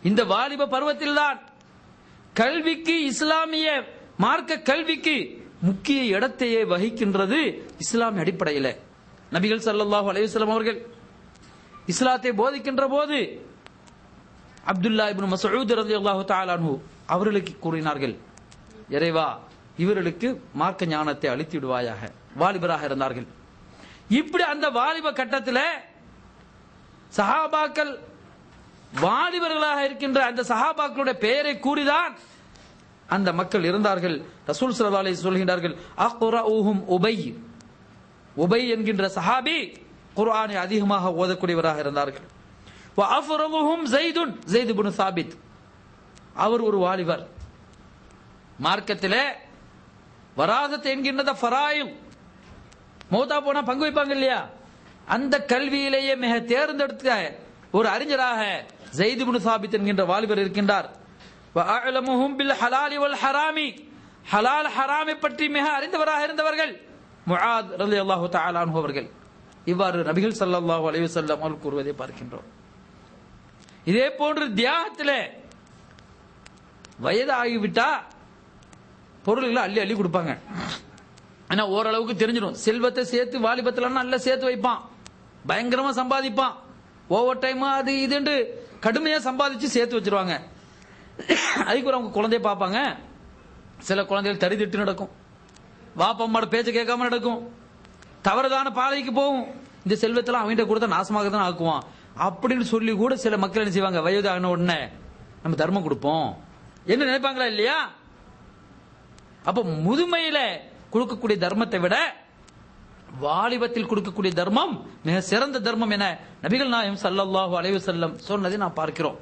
இந்த வாலிப பருவத்தில்தான் கல்விக்கு இஸ்லாமிய மார்க்க கல்விக்கு முக்கிய இடத்தையே வகிக்கின்றது இஸ்லாமிய அடிப்படையில் நபிகள் ஸல்லல்லாஹு அலைஹி வஸல்லம் அவர்கள் இஸ்லாத்தை போதிக்கின்ற போது அப்துல்லா இப்னு மஸ்ஊத் ரலியல்லாஹு தஆலா அன்ஹு அவர்களுக்கு கூறினார்கள் இறைவா இவர்களுக்கு மார்க்க ஞானத்தை அளித்து விடுவாயாக வாலிபராக இருந்தார்கள் இப்படி அந்த வாலிப கட்டத்தில் சஹாபாக்கள் வாலிபர்களாக இருக்கின்ற அந்த சஹாபாக்களுடைய பெயரை கூறிதான் அந்த மக்கள் இருந்தார்கள் ரசூல் ஸல்லல்லாஹு அலைஹி சொல்கின்றார்கள் அக்ரஊஹும் உபை உபை என்கின்ற சஹாபி குர்ஆனை அதிகமாக ஓதக்கூடியவராக இருந்தார்கள் வ அஃரதுஹும் ஸைதுன் ஸைத் இப்னு சாபித் அவர் ஒரு வாலிபர் மார்க்கத்திலே வராதத் என்கின்றத ஃபராயில் மௌதா போனா பங்கு வைப்பாங்க இல்லையா அந்த கல்வியிலேயே மிக தேர்ந்தெடுத்த ஒரு அறிஞராக ஜெயித் இப்னு சாபித் என்கின்ற வாலிபர் இருக்கின்றார் வஅலமுஹும் பில் ஹலாலி வல் ஹராமி ஹலால் ஹராமை பற்றி மிக அறிந்தவராக இருந்தவர்கள் முஆத் ரலியல்லாஹு தஆலா அன்ஹு அவர்கள் இவ்வாறு நபிகள் ஸல்லல்லாஹு அலைஹி வஸல்லம் அவர்கள் கூறுவதை பார்க்கின்றோம் இதே போன்று தியாகத்திலே வயது ஆகிவிட்டா பொருள்களை அள்ளி அள்ளி கொடுப்பாங்க ஆனா ஓரளவுக்கு தெரிஞ்சிடும் செல்வத்தை சேர்த்து வாலிபத்துல நல்லா சேர்த்து வைப்பான் பயங்கரமா சம்பாதிப்பான் ஓவர் டைம் அது இதுன்னு கடுமையா சம்பாதிச்சு சேர்த்து வச்சிருவாங்க அதுக்கு ஒரு அவங்க குழந்தைய பார்ப்பாங்க சில குழந்தைகள் தறி திட்டு நடக்கும் வாப்பம்மாட பேச்ச கேட்காம நடக்கும் தவறுதான பாதைக்கு போகும் இந்த செல்வத்தெல்லாம் அவன்கிட்ட கொடுத்தா நாசமாக தான் ஆக்குவான் அப்படின்னு சொல்லி கூட சில மக்கள் என்ன செய்வாங்க வயது ஆன உடனே நம்ம தர்மம் கொடுப்போம் என்ன நினைப்பாங்களா இல்லையா அப்ப முதுமையில கொடுக்கக்கூடிய தர்மத்தை விட வாலிபத்தில் கொடுக்கக்கூடிய தர்மம் மிக சிறந்த தர்மம் என நபிகள் நாயம் சல்லல்லாஹு அலைஹி வஸல்லம் சொன்னதை நான் பார்க்கிறோம்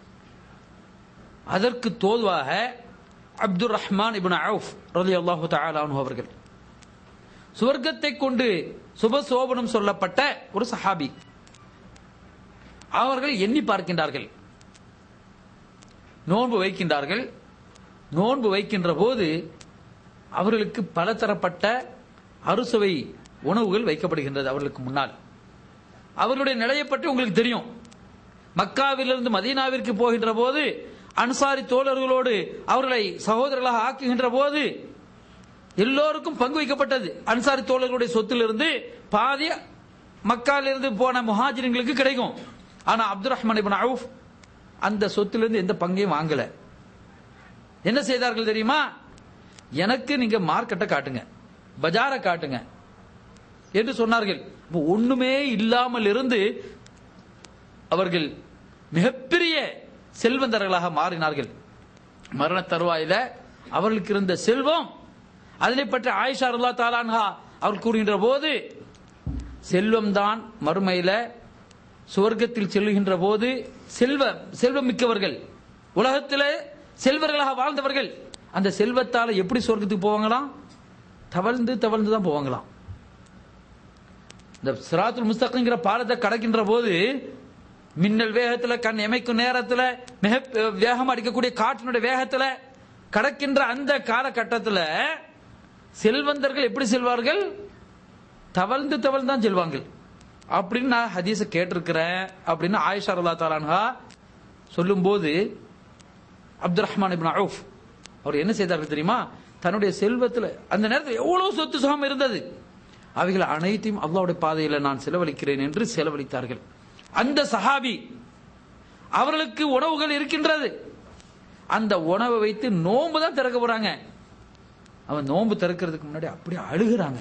அதற்கு தோதுவாக அப்துர் ரஹ்மான் இப்னு அவுஃப் ரலியல்லாஹு தஆலா அன்ஹு அவர்கள் சுவர்க்கத்தை கொண்டு சுபசோபனம் சொல்லப்பட்ட ஒரு சஹாபி அவர்கள் எண்ணி பார்க்கின்றார்கள் நோன்பு வைக்கின்றார்கள் நோன்பு வைக்கின்ற போது அவர்களுக்கு பலதரப்பட்ட அறுசுவை உணவுகள் வைக்கப்படுகின்றது அவர்களுக்கு முன்னால் அவர்களுடைய நிலையை பற்றி உங்களுக்கு தெரியும் மக்காவிலிருந்து மதீனாவிற்கு போகின்ற போது அன்சாரி தோழர்களோடு அவர்களை சகோதரர்களாக ஆக்குகின்ற போது எல்லோருக்கும் பங்கு வைக்கப்பட்டது அன்சாரி தோழர்களுடைய சொத்திலிருந்து பாதி மக்காலிருந்து போன முஹாஜிர்களுக்கு கிடைக்கும் ஆனா அப்துல் ரஹ்மான் இப்னு அவுஃப் அந்த சொத்திலிருந்து எந்த பங்கையும் வாங்கல என்ன செய்தார்கள் தெரியுமா எனக்கு நீங்க மார்க்கெட்டை காட்டுங்க பஜாரை காட்டுங்க என்று சொன்னார்கள் அப்ப ஒண்ணுமே இல்லாமல் இருந்து அவர்கள் மிகப்பெரிய செல்வந்தர்களாக மாறினார்கள் மரண தருவாயில அவர்களுக்கு இருந்த செல்வம் அதனை பற்றி ஆயிஷா அல்லா தாலான்ஹா அவர்கள் கூறுகின்ற போது செல்வம் தான் மறுமையில சுவர்க்கத்தில் செல்லுகின்ற போது செல்வ செல்வம் மிக்கவர்கள் உலகத்தில் செல்வர்களாக வாழ்ந்தவர்கள் அந்த செல்வத்தால எப்படி சொர்க்கத்துக்கு போவாங்களாம் தவழ்ந்து தவழ்ந்து தான் போவாங்களாம் இந்த சிராத்துல் முஸ்தகிங்கிற பாலத்தை கடக்கின்ற போது மின்னல் வேகத்துல கண் எமைக்கும் நேரத்துல மிக வேகம் அடிக்கக்கூடிய காற்றினுடைய வேகத்துல கடக்கின்ற அந்த காலகட்டத்தில் செல்வந்தர்கள் எப்படி செல்வார்கள் தவழ்ந்து தவழ்ந்து தான் செல்வாங்க அப்படின்னு நான் ஹதீஸ கேட்டிருக்கிறேன் அப்படின்னு ஆயிஷா அல்லா தாலான்ஹா சொல்லும்போது அப்துல் ரஹ்மான் இப்னு அவுஃப் அவர் என்ன செய்தார்கள் தெரியுமா தன்னுடைய செல்வத்தில் அந்த நேரத்தில் எவ்வளவு சொத்து சுகம் இருந்தது அவைகள் அனைத்தையும் அல்லாவுடைய பாதையில் நான் செலவழிக்கிறேன் என்று செலவழித்தார்கள் அந்த சஹாபி அவர்களுக்கு உணவுகள் இருக்கின்றது அந்த உணவை வைத்து நோன்பு தான் திறக்க போறாங்க அவன் நோன்பு திறக்கிறதுக்கு முன்னாடி அப்படியே அழுகுறாங்க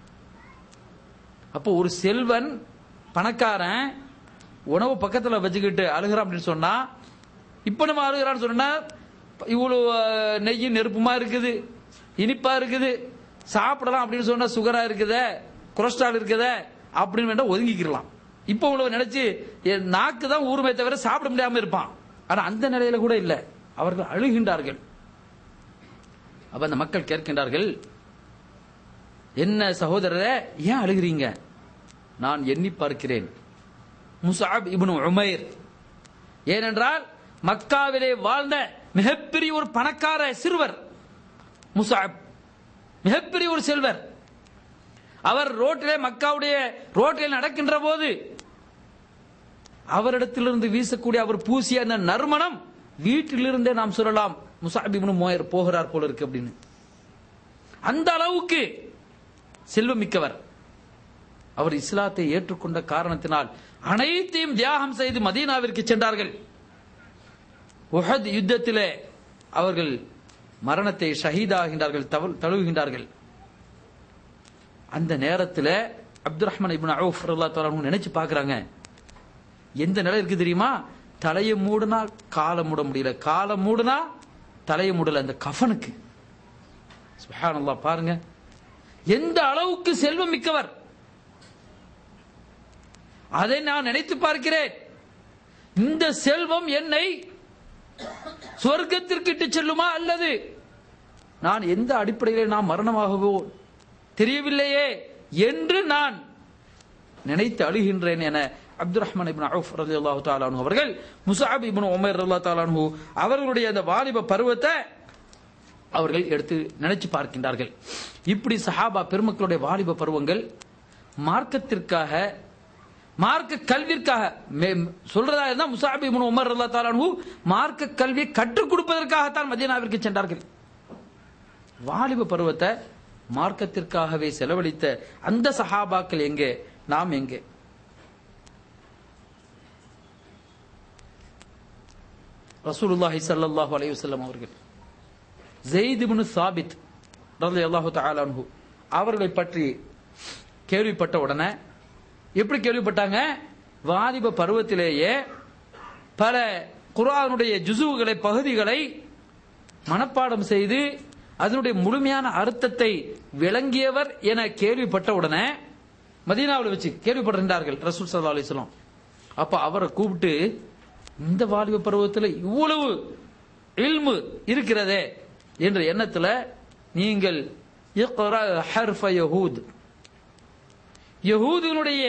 அப்போ ஒரு செல்வன் பணக்காரன் உணவு பக்கத்தில் வச்சுக்கிட்டு அழுகிறான் அப்படின்னு சொன்னா இப்ப நம்ம அழுகிறான்னு சொன்னா இவ்வளவு நெய்யும் நெருப்புமா இருக்குது இனிப்பா இருக்குது சாப்பிடலாம் அப்படின்னு சொன்னா சுகரா இருக்குதே கொலஸ்ட்ரால் இருக்குதே அப்படின்னு வேண்டாம் ஒதுங்கிக்கலாம் இப்போ உங்களை நினைச்சு என் நாக்கு தான் ஊருமே தவிர சாப்பிட முடியாம இருப்பான் ஆனா அந்த நிலையில கூட இல்ல அவர்கள் அழுகின்றார்கள் அப்ப அந்த மக்கள் கேட்கின்றார்கள் என்ன சகோதரரே ஏன் அழுகிறீங்க நான் எண்ணி பார்க்கிறேன் முசாப் இப்னு உமைர் ஏனென்றால் மக்காவிலே வாழ்ந்த மிகப்பெரிய ஒரு பணக்கார சிறுவர் முசாப் மிகப்பெரிய ஒரு செல்வர் அவர் ரோட்டிலே மக்காவுடைய ரோட்டில் நடக்கின்ற போது அவரிடத்திலிருந்து வீசக்கூடிய அவர் பூசிய அந்த நறுமணம் வீட்டிலிருந்தே நாம் சொல்லலாம் முசாபிபுனு மோயர் போகிறார் போல இருக்கு அப்படின்னு அந்த அளவுக்கு செல்வமிக்கவர் அவர் இஸ்லாத்தை ஏற்றுக்கொண்ட காரணத்தினால் அனைத்தையும் தியாகம் செய்து மதீனாவிற்கு சென்றார்கள் உஹத் யுத்தத்திலே அவர்கள் மரணத்தை ஷஹீதாகின்றார்கள் தவ- தழுவுகின்றார்கள் அந்த நேரத்தில் அப்துல் ரஹ்மான் இப்னு அவுஃப் ரலியல்லாஹு தஆலா அன்ஹு நினைச்சு பார்க்கறாங்க எந்த நிலை இருக்கு தெரியுமா தலையை மூடுனா காலை மூட முடியல காலை மூடுனா தலையை மூடல அந்த கஃனுக்கு சுப்ஹானல்லாஹ் பாருங்க எந்த அளவுக்கு செல்வம் மிக்கவர் அதை நான் நினைத்து பார்க்கிறேன் இந்த செல்வம் என்னை சொர்க்கத்திற்கு இட்டு செல்லுமா அல்லது நான் எந்த அடிப்படையில் நான் மரணமாகவோ தெரியவில்லையே என்று நான் நினைத்து அழுகின்றேன் என அப்துல் ரஹ்மான் இப்னு அவுஃப் ரலியல்லாஹு தஆலா அன்ஹு அவர்கள் முஸஅப் இப்னு உமைர் ரலியல்லாஹு தஆலா அன்ஹு அவர்களுடைய அந்த வாலிப பருவத்தை அவர்கள் எடுத்து நினைச்சு பார்க்கின்றார்கள் இப்படி சஹாபா பெருமக்களுடைய வாலிப பருவங்கள் மார்க்கத்திற்காக மார்க்க கல்விற்காக மே- சொல்றதா இருந்தா முசாபி இப்னு உமர் ரலியல்லாஹு தஆலா அன்ஹு மார்க்க கல்வியை கற்றுக் கொடுப்பதற்காகத்தான் மதீனாவிற்கு சென்றார்கள் வாலிப பருவத்தை மார்க்கத்திற்காகவே செலவழித்த அந்த சஹாபாக்கள் எங்கே நாம் எங்கே ரசூலுல்லாஹி ஸல்லல்லாஹு அலைஹி வஸல்லம் அவர்கள் ஜெயித் இப்னு சாபித் ரலியல்லாஹு தஆலா அன்ஹு அவர்களை பற்றி கேள்விப்பட்ட உடனே எப்படி கேள்விப்பட்டாங்க வாலிப பருவத்திலேயே பல குர்ஆனுடைய ஜுசுகளை பகுதிகளை மனப்பாடம் செய்து அதனுடைய முழுமையான அர்த்தத்தை விளங்கியவர் என கேள்விப்பட்ட உடனே மதீனாவில் வச்சு கேள்விப்படுகின்றார்கள் ரசூல் சல்லா அலிஸ்லாம் அப்ப அவரை கூப்பிட்டு இந்த வாலிப பருவத்தில் இவ்வளவு இல்மு இருக்கிறதே என்ற எண்ணத்துல நீங்கள் இக்ரா ஹர்ஃப யஹூத் யஹூதினுடைய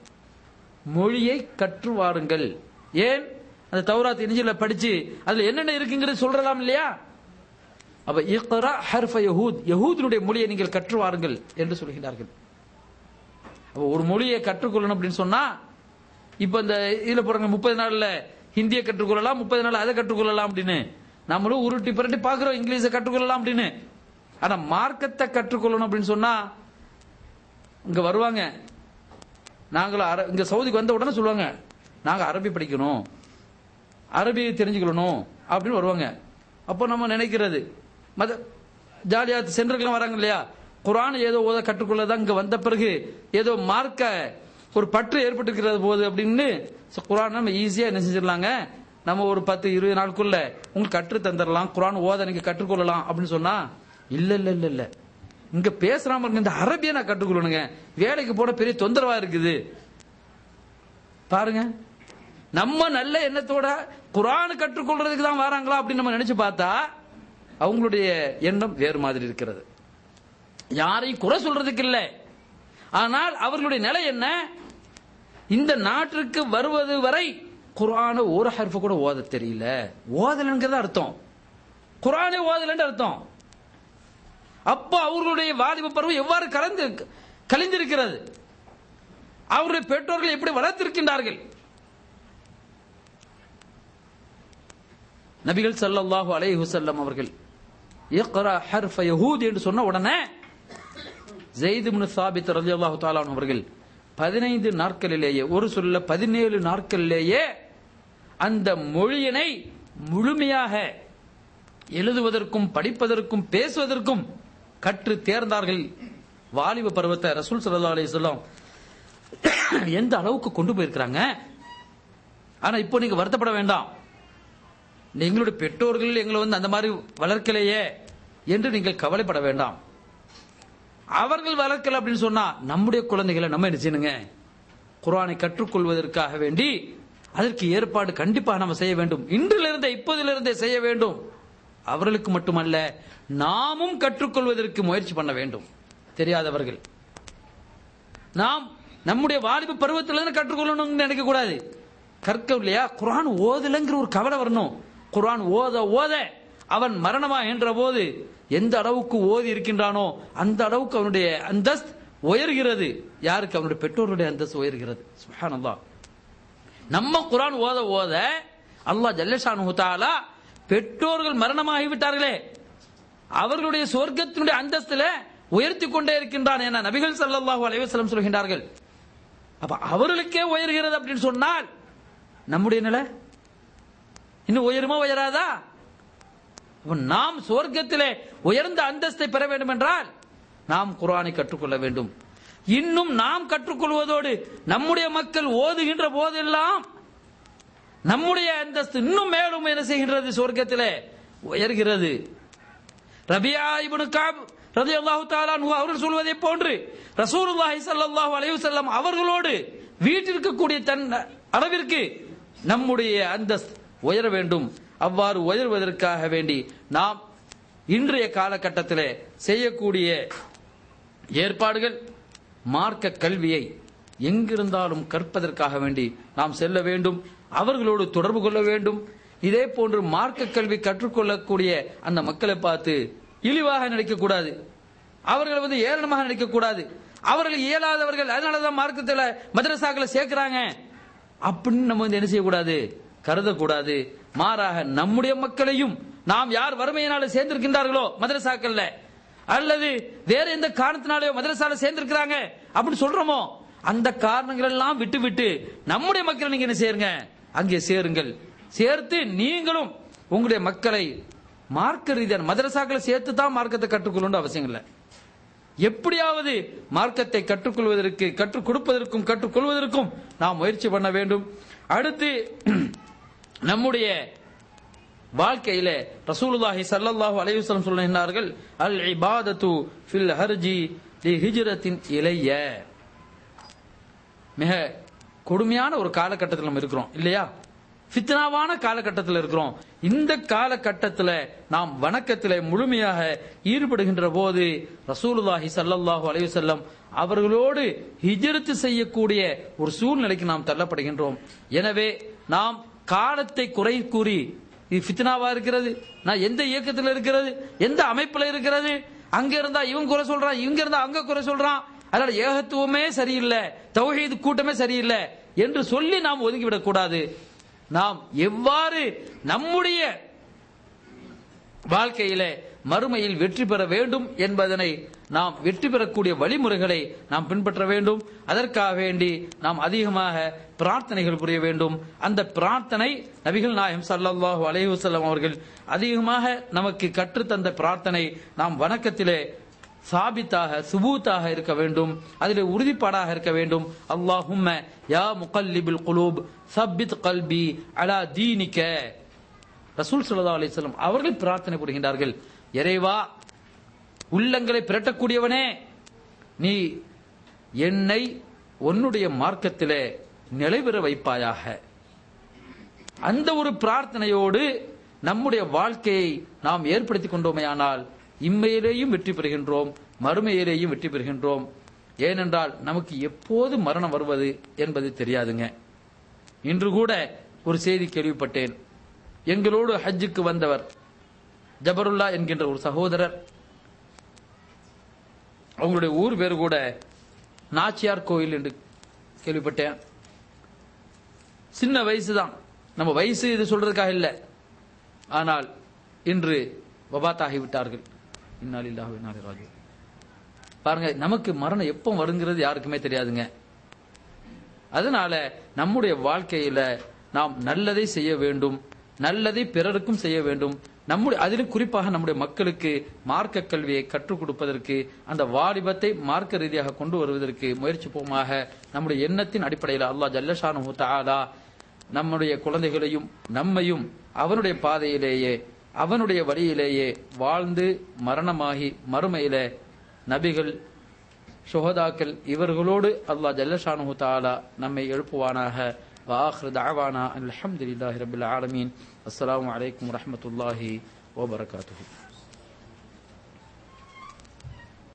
மொழியை கற்று வாருங்கள் ஏன் அந்த தௌராத் இனிஜில படிச்சு அதுல என்னென்ன இருக்குங்கிறது சொல்றலாம் இல்லையா அப்ப இக்ரா ஹர்ஃப யஹூத் யஹூதினுடைய மொழியை நீங்கள் கற்று வாருங்கள் என்று சொல்கிறார்கள் அப்ப ஒரு மொழியை கற்றுக்கொள்ளணும் அப்படின்னு சொன்னா இப்ப இந்த இதுல போறாங்க முப்பது நாள்ல ஹிந்தியை கற்றுக்கொள்ளலாம் முப்பது நாள் அதை கற்றுக்கொள்ளலாம் அப்படின்னு நம்மளும் உருட்டி புரட்டி பாக்குறோம் இங்கிலீஷை கற்றுக்கொள்ளலாம் அப்படின்னு ஆனா மார்க்கத்தை கற்றுக்கொள்ளணும் அப்படின்னு சொன்னா இங்க வருவாங்க நாங்களும் அர- இங்க சவுதிக்கு வந்த உடனே சொல்லுவாங்க நாங்க அரபி படிக்கணும் அரபி தெரிஞ்சுக்கணும் அப்படின்னு வருவாங்க அப்போ நம்ம நினைக்கிறது மத ஜாலியா சென்டருக்குலாம் வராங்க இல்லையா குரான் ஏதோ ஓத கற்றுக்கொள்ளதான் இங்க வந்த பிறகு ஏதோ மார்க்க ஒரு பற்று ஏற்பட்டிருக்கிறது போது அப்படின்னு சோ, குரான் நம்ம ஈஸியா என்ன செஞ்சிடலாங்க நம்ம ஒரு பத்து இருபது நாளுக்குள்ள உங்களுக்கு கற்று தந்துடலாம் குரான் ஓத நீங்க கற்றுக்கொள்ளலாம் அப்படின்னு சொன்னா இல்ல இல்ல இல்ல இல்ல இங்க பேசுறாம இருக்க இந்த அரபியை நான் கற்றுக்கொள்ளணுங்க வேலைக்கு போன பெரிய தொந்தரவா இருக்குது பாருங்க நம்ம நல்ல எண்ணத்தோட குரான் கற்றுக்கொள்றதுக்கு தான் வராங்களா அப்படின்னு நம்ம நினைச்சு பார்த்தா அவங்களுடைய எண்ணம் வேறு மாதிரி இருக்கிறது யாரையும் குறை சொல்றதுக்கு இல்லை ஆனால் அவர்களுடைய நிலை என்ன இந்த நாட்டிற்கு வருவது வரை குரான ஒரு ஹர்ஃப கூட ஓத தெரியல ஓதலங்கிறது அர்த்தம் குரானே ஓதலன்னு அர்த்தம் அப்ப அவர்களுடைய வாலிப பருவம் எவ்வாறு கலந்து கலைந்திருக்கிறது அவருடைய பெற்றோர்கள் எப்படி வளர்த்திருக்கின்றார்கள் நபிகள் ஸல்லல்லாஹு அலைஹி வஸல்லம் அவர்கள் இக்ரா ஹர்ஃப யஹூத் என்று சொன்ன உடனே ஜெயித் இப்னு சாபித் ரலியல்லாஹு தஆலா அன்ஹு அவர்கள் பதினைந்து நாட்களிலேயே ஒரு சொல்ல பதினேழு நாட்களிலேயே அந்த மொழியினை முழுமையாக எழுதுவதற்கும் படிப்பதற்கும் பேசுவதற்கும் கற்று தேர்ந்தார்கள் வாலிப பருவத்தை ரசூல் ஸல்லல்லாஹு அலைஹி வஸல்லம் எந்த அளவுக்கு கொண்டு போயிருக்கிறாங்க ஆனா இப்போ நீங்க வருத்தப்பட வேண்டாம் எங்களுடைய பெற்றோர்கள் எங்களை வந்து அந்த மாதிரி வளர்க்கலையே என்று நீங்கள் கவலைப்பட வேண்டாம் அவர்கள் வளர்க்கல அப்படின்னு சொன்னா நம்முடைய குழந்தைகளை நம்ம என்ன செய்யணுங்க குர்ஆனை கற்றுக்கொள்வதற்காக வேண்டி அதற்கு ஏற்பாடு கண்டிப்பாக நம்ம செய்ய வேண்டும் இன்றிலிருந்தே இப்போதிலிருந்தே செய்ய வேண்டும் அவர்களுக்கு மட்டுமல்ல நாமும் கற்றுக்கொள்வதற்கு முயற்சி பண்ண வேண்டும் தெரியாதவர்கள் நாம் நம்முடைய வாலிப பருவத்திலிருந்து கற்றுக்கொள்ளணும்னு நினைக்க கூடாது கற்க இல்லையா குர்ஆன் ஓதலைங்கிற ஒரு கவலை வரணும் குர்ஆன் ஓத ஓத அவன் மரணமா என்ற போது எந்த அளவுக்கு ஓதி இருக்கின்றானோ அந்த அளவுக்கு அவனுடைய அந்தஸ்த் உயர்கிறது யாருக்கு அவனுடைய பெற்றோருடைய அந்தஸ்து உயர்கிறது சுப்ஹானல்லாஹ் நம்ம குரான் ஓத ஓத அல்லாஹ் ஜல்லஷானு தாலா பெற்றோர்கள் மரணமாகி விட்டார்களே அவர்களுடைய சொர்க்கத்தினுடைய அந்தஸ்துல உயர்த்தி கொண்டே இருக்கின்றான் என நபிகள் ஸல்லல்லாஹு அலைஹி வஸல்லம் சொல்கின்றார்கள் அப்ப அவர்களுக்கே உயர்கிறது அப்படின்னு சொன்னால் நம்முடைய நிலை இன்னும் உயருமா உயராதா அப்ப நாம் சுவர்க்கத்திலே உயர்ந்த அந்தஸ்தை பெற வேண்டும் என்றால் நாம் குர்ஆனை கற்றுக்கொள்ள வேண்டும் இன்னும் நாம் கற்றுக்கொள்வதோடு நம்முடைய மக்கள் ஓதுகின்ற போதெல்லாம் நம்முடைய அந்தஸ்து இன்னும் மேலும் என்ன செய்கின்றது சொர்க்கத்திலே உயர்கிறது ரபியா இப்னு காப் ரலியல்லாஹு தஆலா அன்ஹு அவர்கள் சொல்வதை போன்று ரசூலுல்லாஹி ஸல்லல்லாஹு அலைஹி வஸல்லம் அவர்களோடு வீட்டிற்கு கூடிய தன் அளவிற்கு நம்முடைய அந்தஸ்து உயர வேண்டும் அவ்வாறு உயர்வதற்காக வேண்டி நாம் இன்றைய காலகட்டத்திலே செய்யக்கூடிய ஏற்பாடுகள் மார்க்க கல்வியை எங்கிருந்தாலும் கற்பதற்காக வேண்டி நாம் செல்ல வேண்டும் அவர்களோடு தொடர்பு கொள்ள வேண்டும் இதே போன்று மார்க்க கல்வி கற்றுக்கொள்ளக்கூடிய அந்த மக்களை பார்த்து இழிவாக நினைக்கக்கூடாது அவர்களை வந்து ஏளனமாக நினைக்கக்கூடாது அவர்கள் இயலாதவர்கள் அதனாலதான் மார்க்கத்தில் மதரசாக்களை சேர்க்கிறாங்க அப்படின்னு நம்ம வந்து என்ன செய்யக்கூடாது கருதக்கூடாது மாறாக நம்முடைய மக்களையும் நாம் யார் வறுமையினால சேர்ந்திருக்கின்றார்களோ மதரசாக்கள்ல அல்லது வேற எந்த காரணத்தினாலேயோ மதரசால சேர்ந்திருக்கிறாங்க அப்படின்னு சொல்றோமோ அந்த காரணங்கள் எல்லாம் விட்டு விட்டு நம்முடைய மக்களை நீங்க என்ன செய்யுங்க அங்கே சேருங்கள் சேர்த்து நீங்களும் உங்களுடைய மக்களை மார்க்க ரீதியான மதரசாக்களை சேர்த்து தான் மார்க்கத்தை கற்றுக்கொள்ளணும் அவசியம் இல்லை எப்படியாவது மார்க்கத்தை கற்றுக்கொள்வதற்கு கற்றுக் கொடுப்பதற்கும் கற்றுக்கொள்வதற்கும் நாம் முயற்சி பண்ண வேண்டும் அடுத்து நம்முடைய வாழ்க்கையில ரசூலுல்லாஹி ஸல்லல்லாஹு அலைஹி வஸல்லம் சொல்லுகிறார்கள் அல் இபாதத்து ஃபில் ஹர்ஜி லி ஹிஜ்ரத்தின் இலைய மிக கொடுமையான ஒரு காலகட்டத்தில் நம்ம இருக்கிறோம் இல்லையா ஃபித்னாவான காலகட்டத்தில் இருக்கிறோம் இந்த காலகட்டத்தில் நாம் வணக்கத்தில் முழுமையாக ஈடுபடுகின்ற போது ரசூலுல்லாஹி ஸல்லல்லாஹு அலைஹி வஸல்லம் அவர்களோடு ஹிஜ்ரத் செய்யக்கூடிய ஒரு சூழ்நிலைக்கு நாம் தள்ளப்படுகின்றோம் எனவே நாம் காலத்தை குறை கூறி இது ஃபித்னாவா இருக்கிறது நான் எந்த இயக்கத்தில் இருக்கிறது எந்த அமைப்புல இருக்கிறது அங்க இருந்தா இவன் குறை சொல்றான் இங்க இருந்தா அங்க குறை சொல்றான் அதனால ஏகத்துவமே சரியில்லை தௌஹீது கூட்டமே சரியில்லை என்று சொல்லி நாம் ஒதுங்கிவிடக் கூடாது நாம் எவ்வாறு நம்முடைய வாழ்க்கையில மறுமையில் வெற்றி பெற வேண்டும் என்பதனை நாம் வெற்றி பெறக்கூடிய வழிமுறைகளை நாம் பின்பற்ற வேண்டும் அதற்காக வேண்டி நாம் அதிகமாக பிரார்த்தனைகள் புரிய வேண்டும் அந்த பிரார்த்தனை நபிகள் நாயகம் ஸல்லல்லாஹு அலைஹி வஸல்லம் அவர்கள் அதிகமாக நமக்கு கற்றுத்தந்த பிரார்த்தனை நாம் வணக்கத்திலே சாபித்தாக சுபூத்தாக இருக்க வேண்டும் அதிலே உறுதிப்பாடாக இருக்க வேண்டும் அல்லாஹும்ம யா முகல்லிபில் குலூப் சப்பித் கல்பி அலா தீனிக்க ரசூல் ஸல்லல்லாஹு அலைஹி வஸல்லம் அவர்கள் பிரார்த்தனை புரிகின்றார்கள் இறைவா உள்ளங்களை பிரட்டக்கூடியவனே நீ என்னை உன்னுடைய மார்க்கத்திலே நிலைபெற வைப்பாயாக அந்த ஒரு பிரார்த்தனையோடு நம்முடைய வாழ்க்கையை நாம் ஏற்படுத்திக் கொண்டோமேயானால் இம்மையிலேயும் வெற்றி பெறுகின்றோம் மறுமையிலேயும் வெற்றி பெறுகின்றோம் ஏனென்றால் நமக்கு எப்போது மரணம் வருவது என்பது தெரியாதுங்க இன்று கூட ஒரு செய்தி கேள்விப்பட்டேன் எங்களோடு ஹஜ்ஜுக்கு வந்தவர் ஜபருல்லா என்கின்ற ஒரு சகோதரர் அவங்களுடைய ஊர் பேர் கூட நாச்சியார் கோயில் என்று கேள்விப்பட்டேன் சின்ன வயசு தான் நம்ம வயசு இது சொல்றதுக்காக இல்லை ஆனால் இன்று வபாத்தாகி விட்டார்கள் இன்னாலில்லாஹு இன்னாலி ராஜு பாருங்க நமக்கு மரணம் எப்போ வருங்கிறது யாருக்குமே தெரியாதுங்க அதனால நம்முடைய வாழ்க்கையில நாம் நல்லதை செய்ய வேண்டும் நல்லதை பிறருக்கும் செய்ய வேண்டும் நம்முடைய அதிலும் குறிப்பாக நம்முடைய மக்களுக்கு மார்க்க கல்வியை கற்றுக் கொடுப்பதற்கு அந்த வாலிபத்தை மார்க்க ரீதியாக கொண்டு வருவதற்கு முயற்சிப்போமாக நம்முடைய எண்ணத்தின் அடிப்படையில் அல்லாஹ் ஜல்லஷானு தாலா நம்முடைய குழந்தைகளையும் நம்மையும் அவனுடைய பாதையிலேயே அவனுடைய வழியிலேயே வாழ்ந்து மரணமாகி மறுமையில நபிகள் சுகதாக்கள் இவர்களோடு அல்லாஹ் ஜல்லஷானு தாலா நம்மை எழுப்புவானாக وآخر دعوانا أن الحمد لله رب العالمين السلام عليكم ورحمة الله وبركاته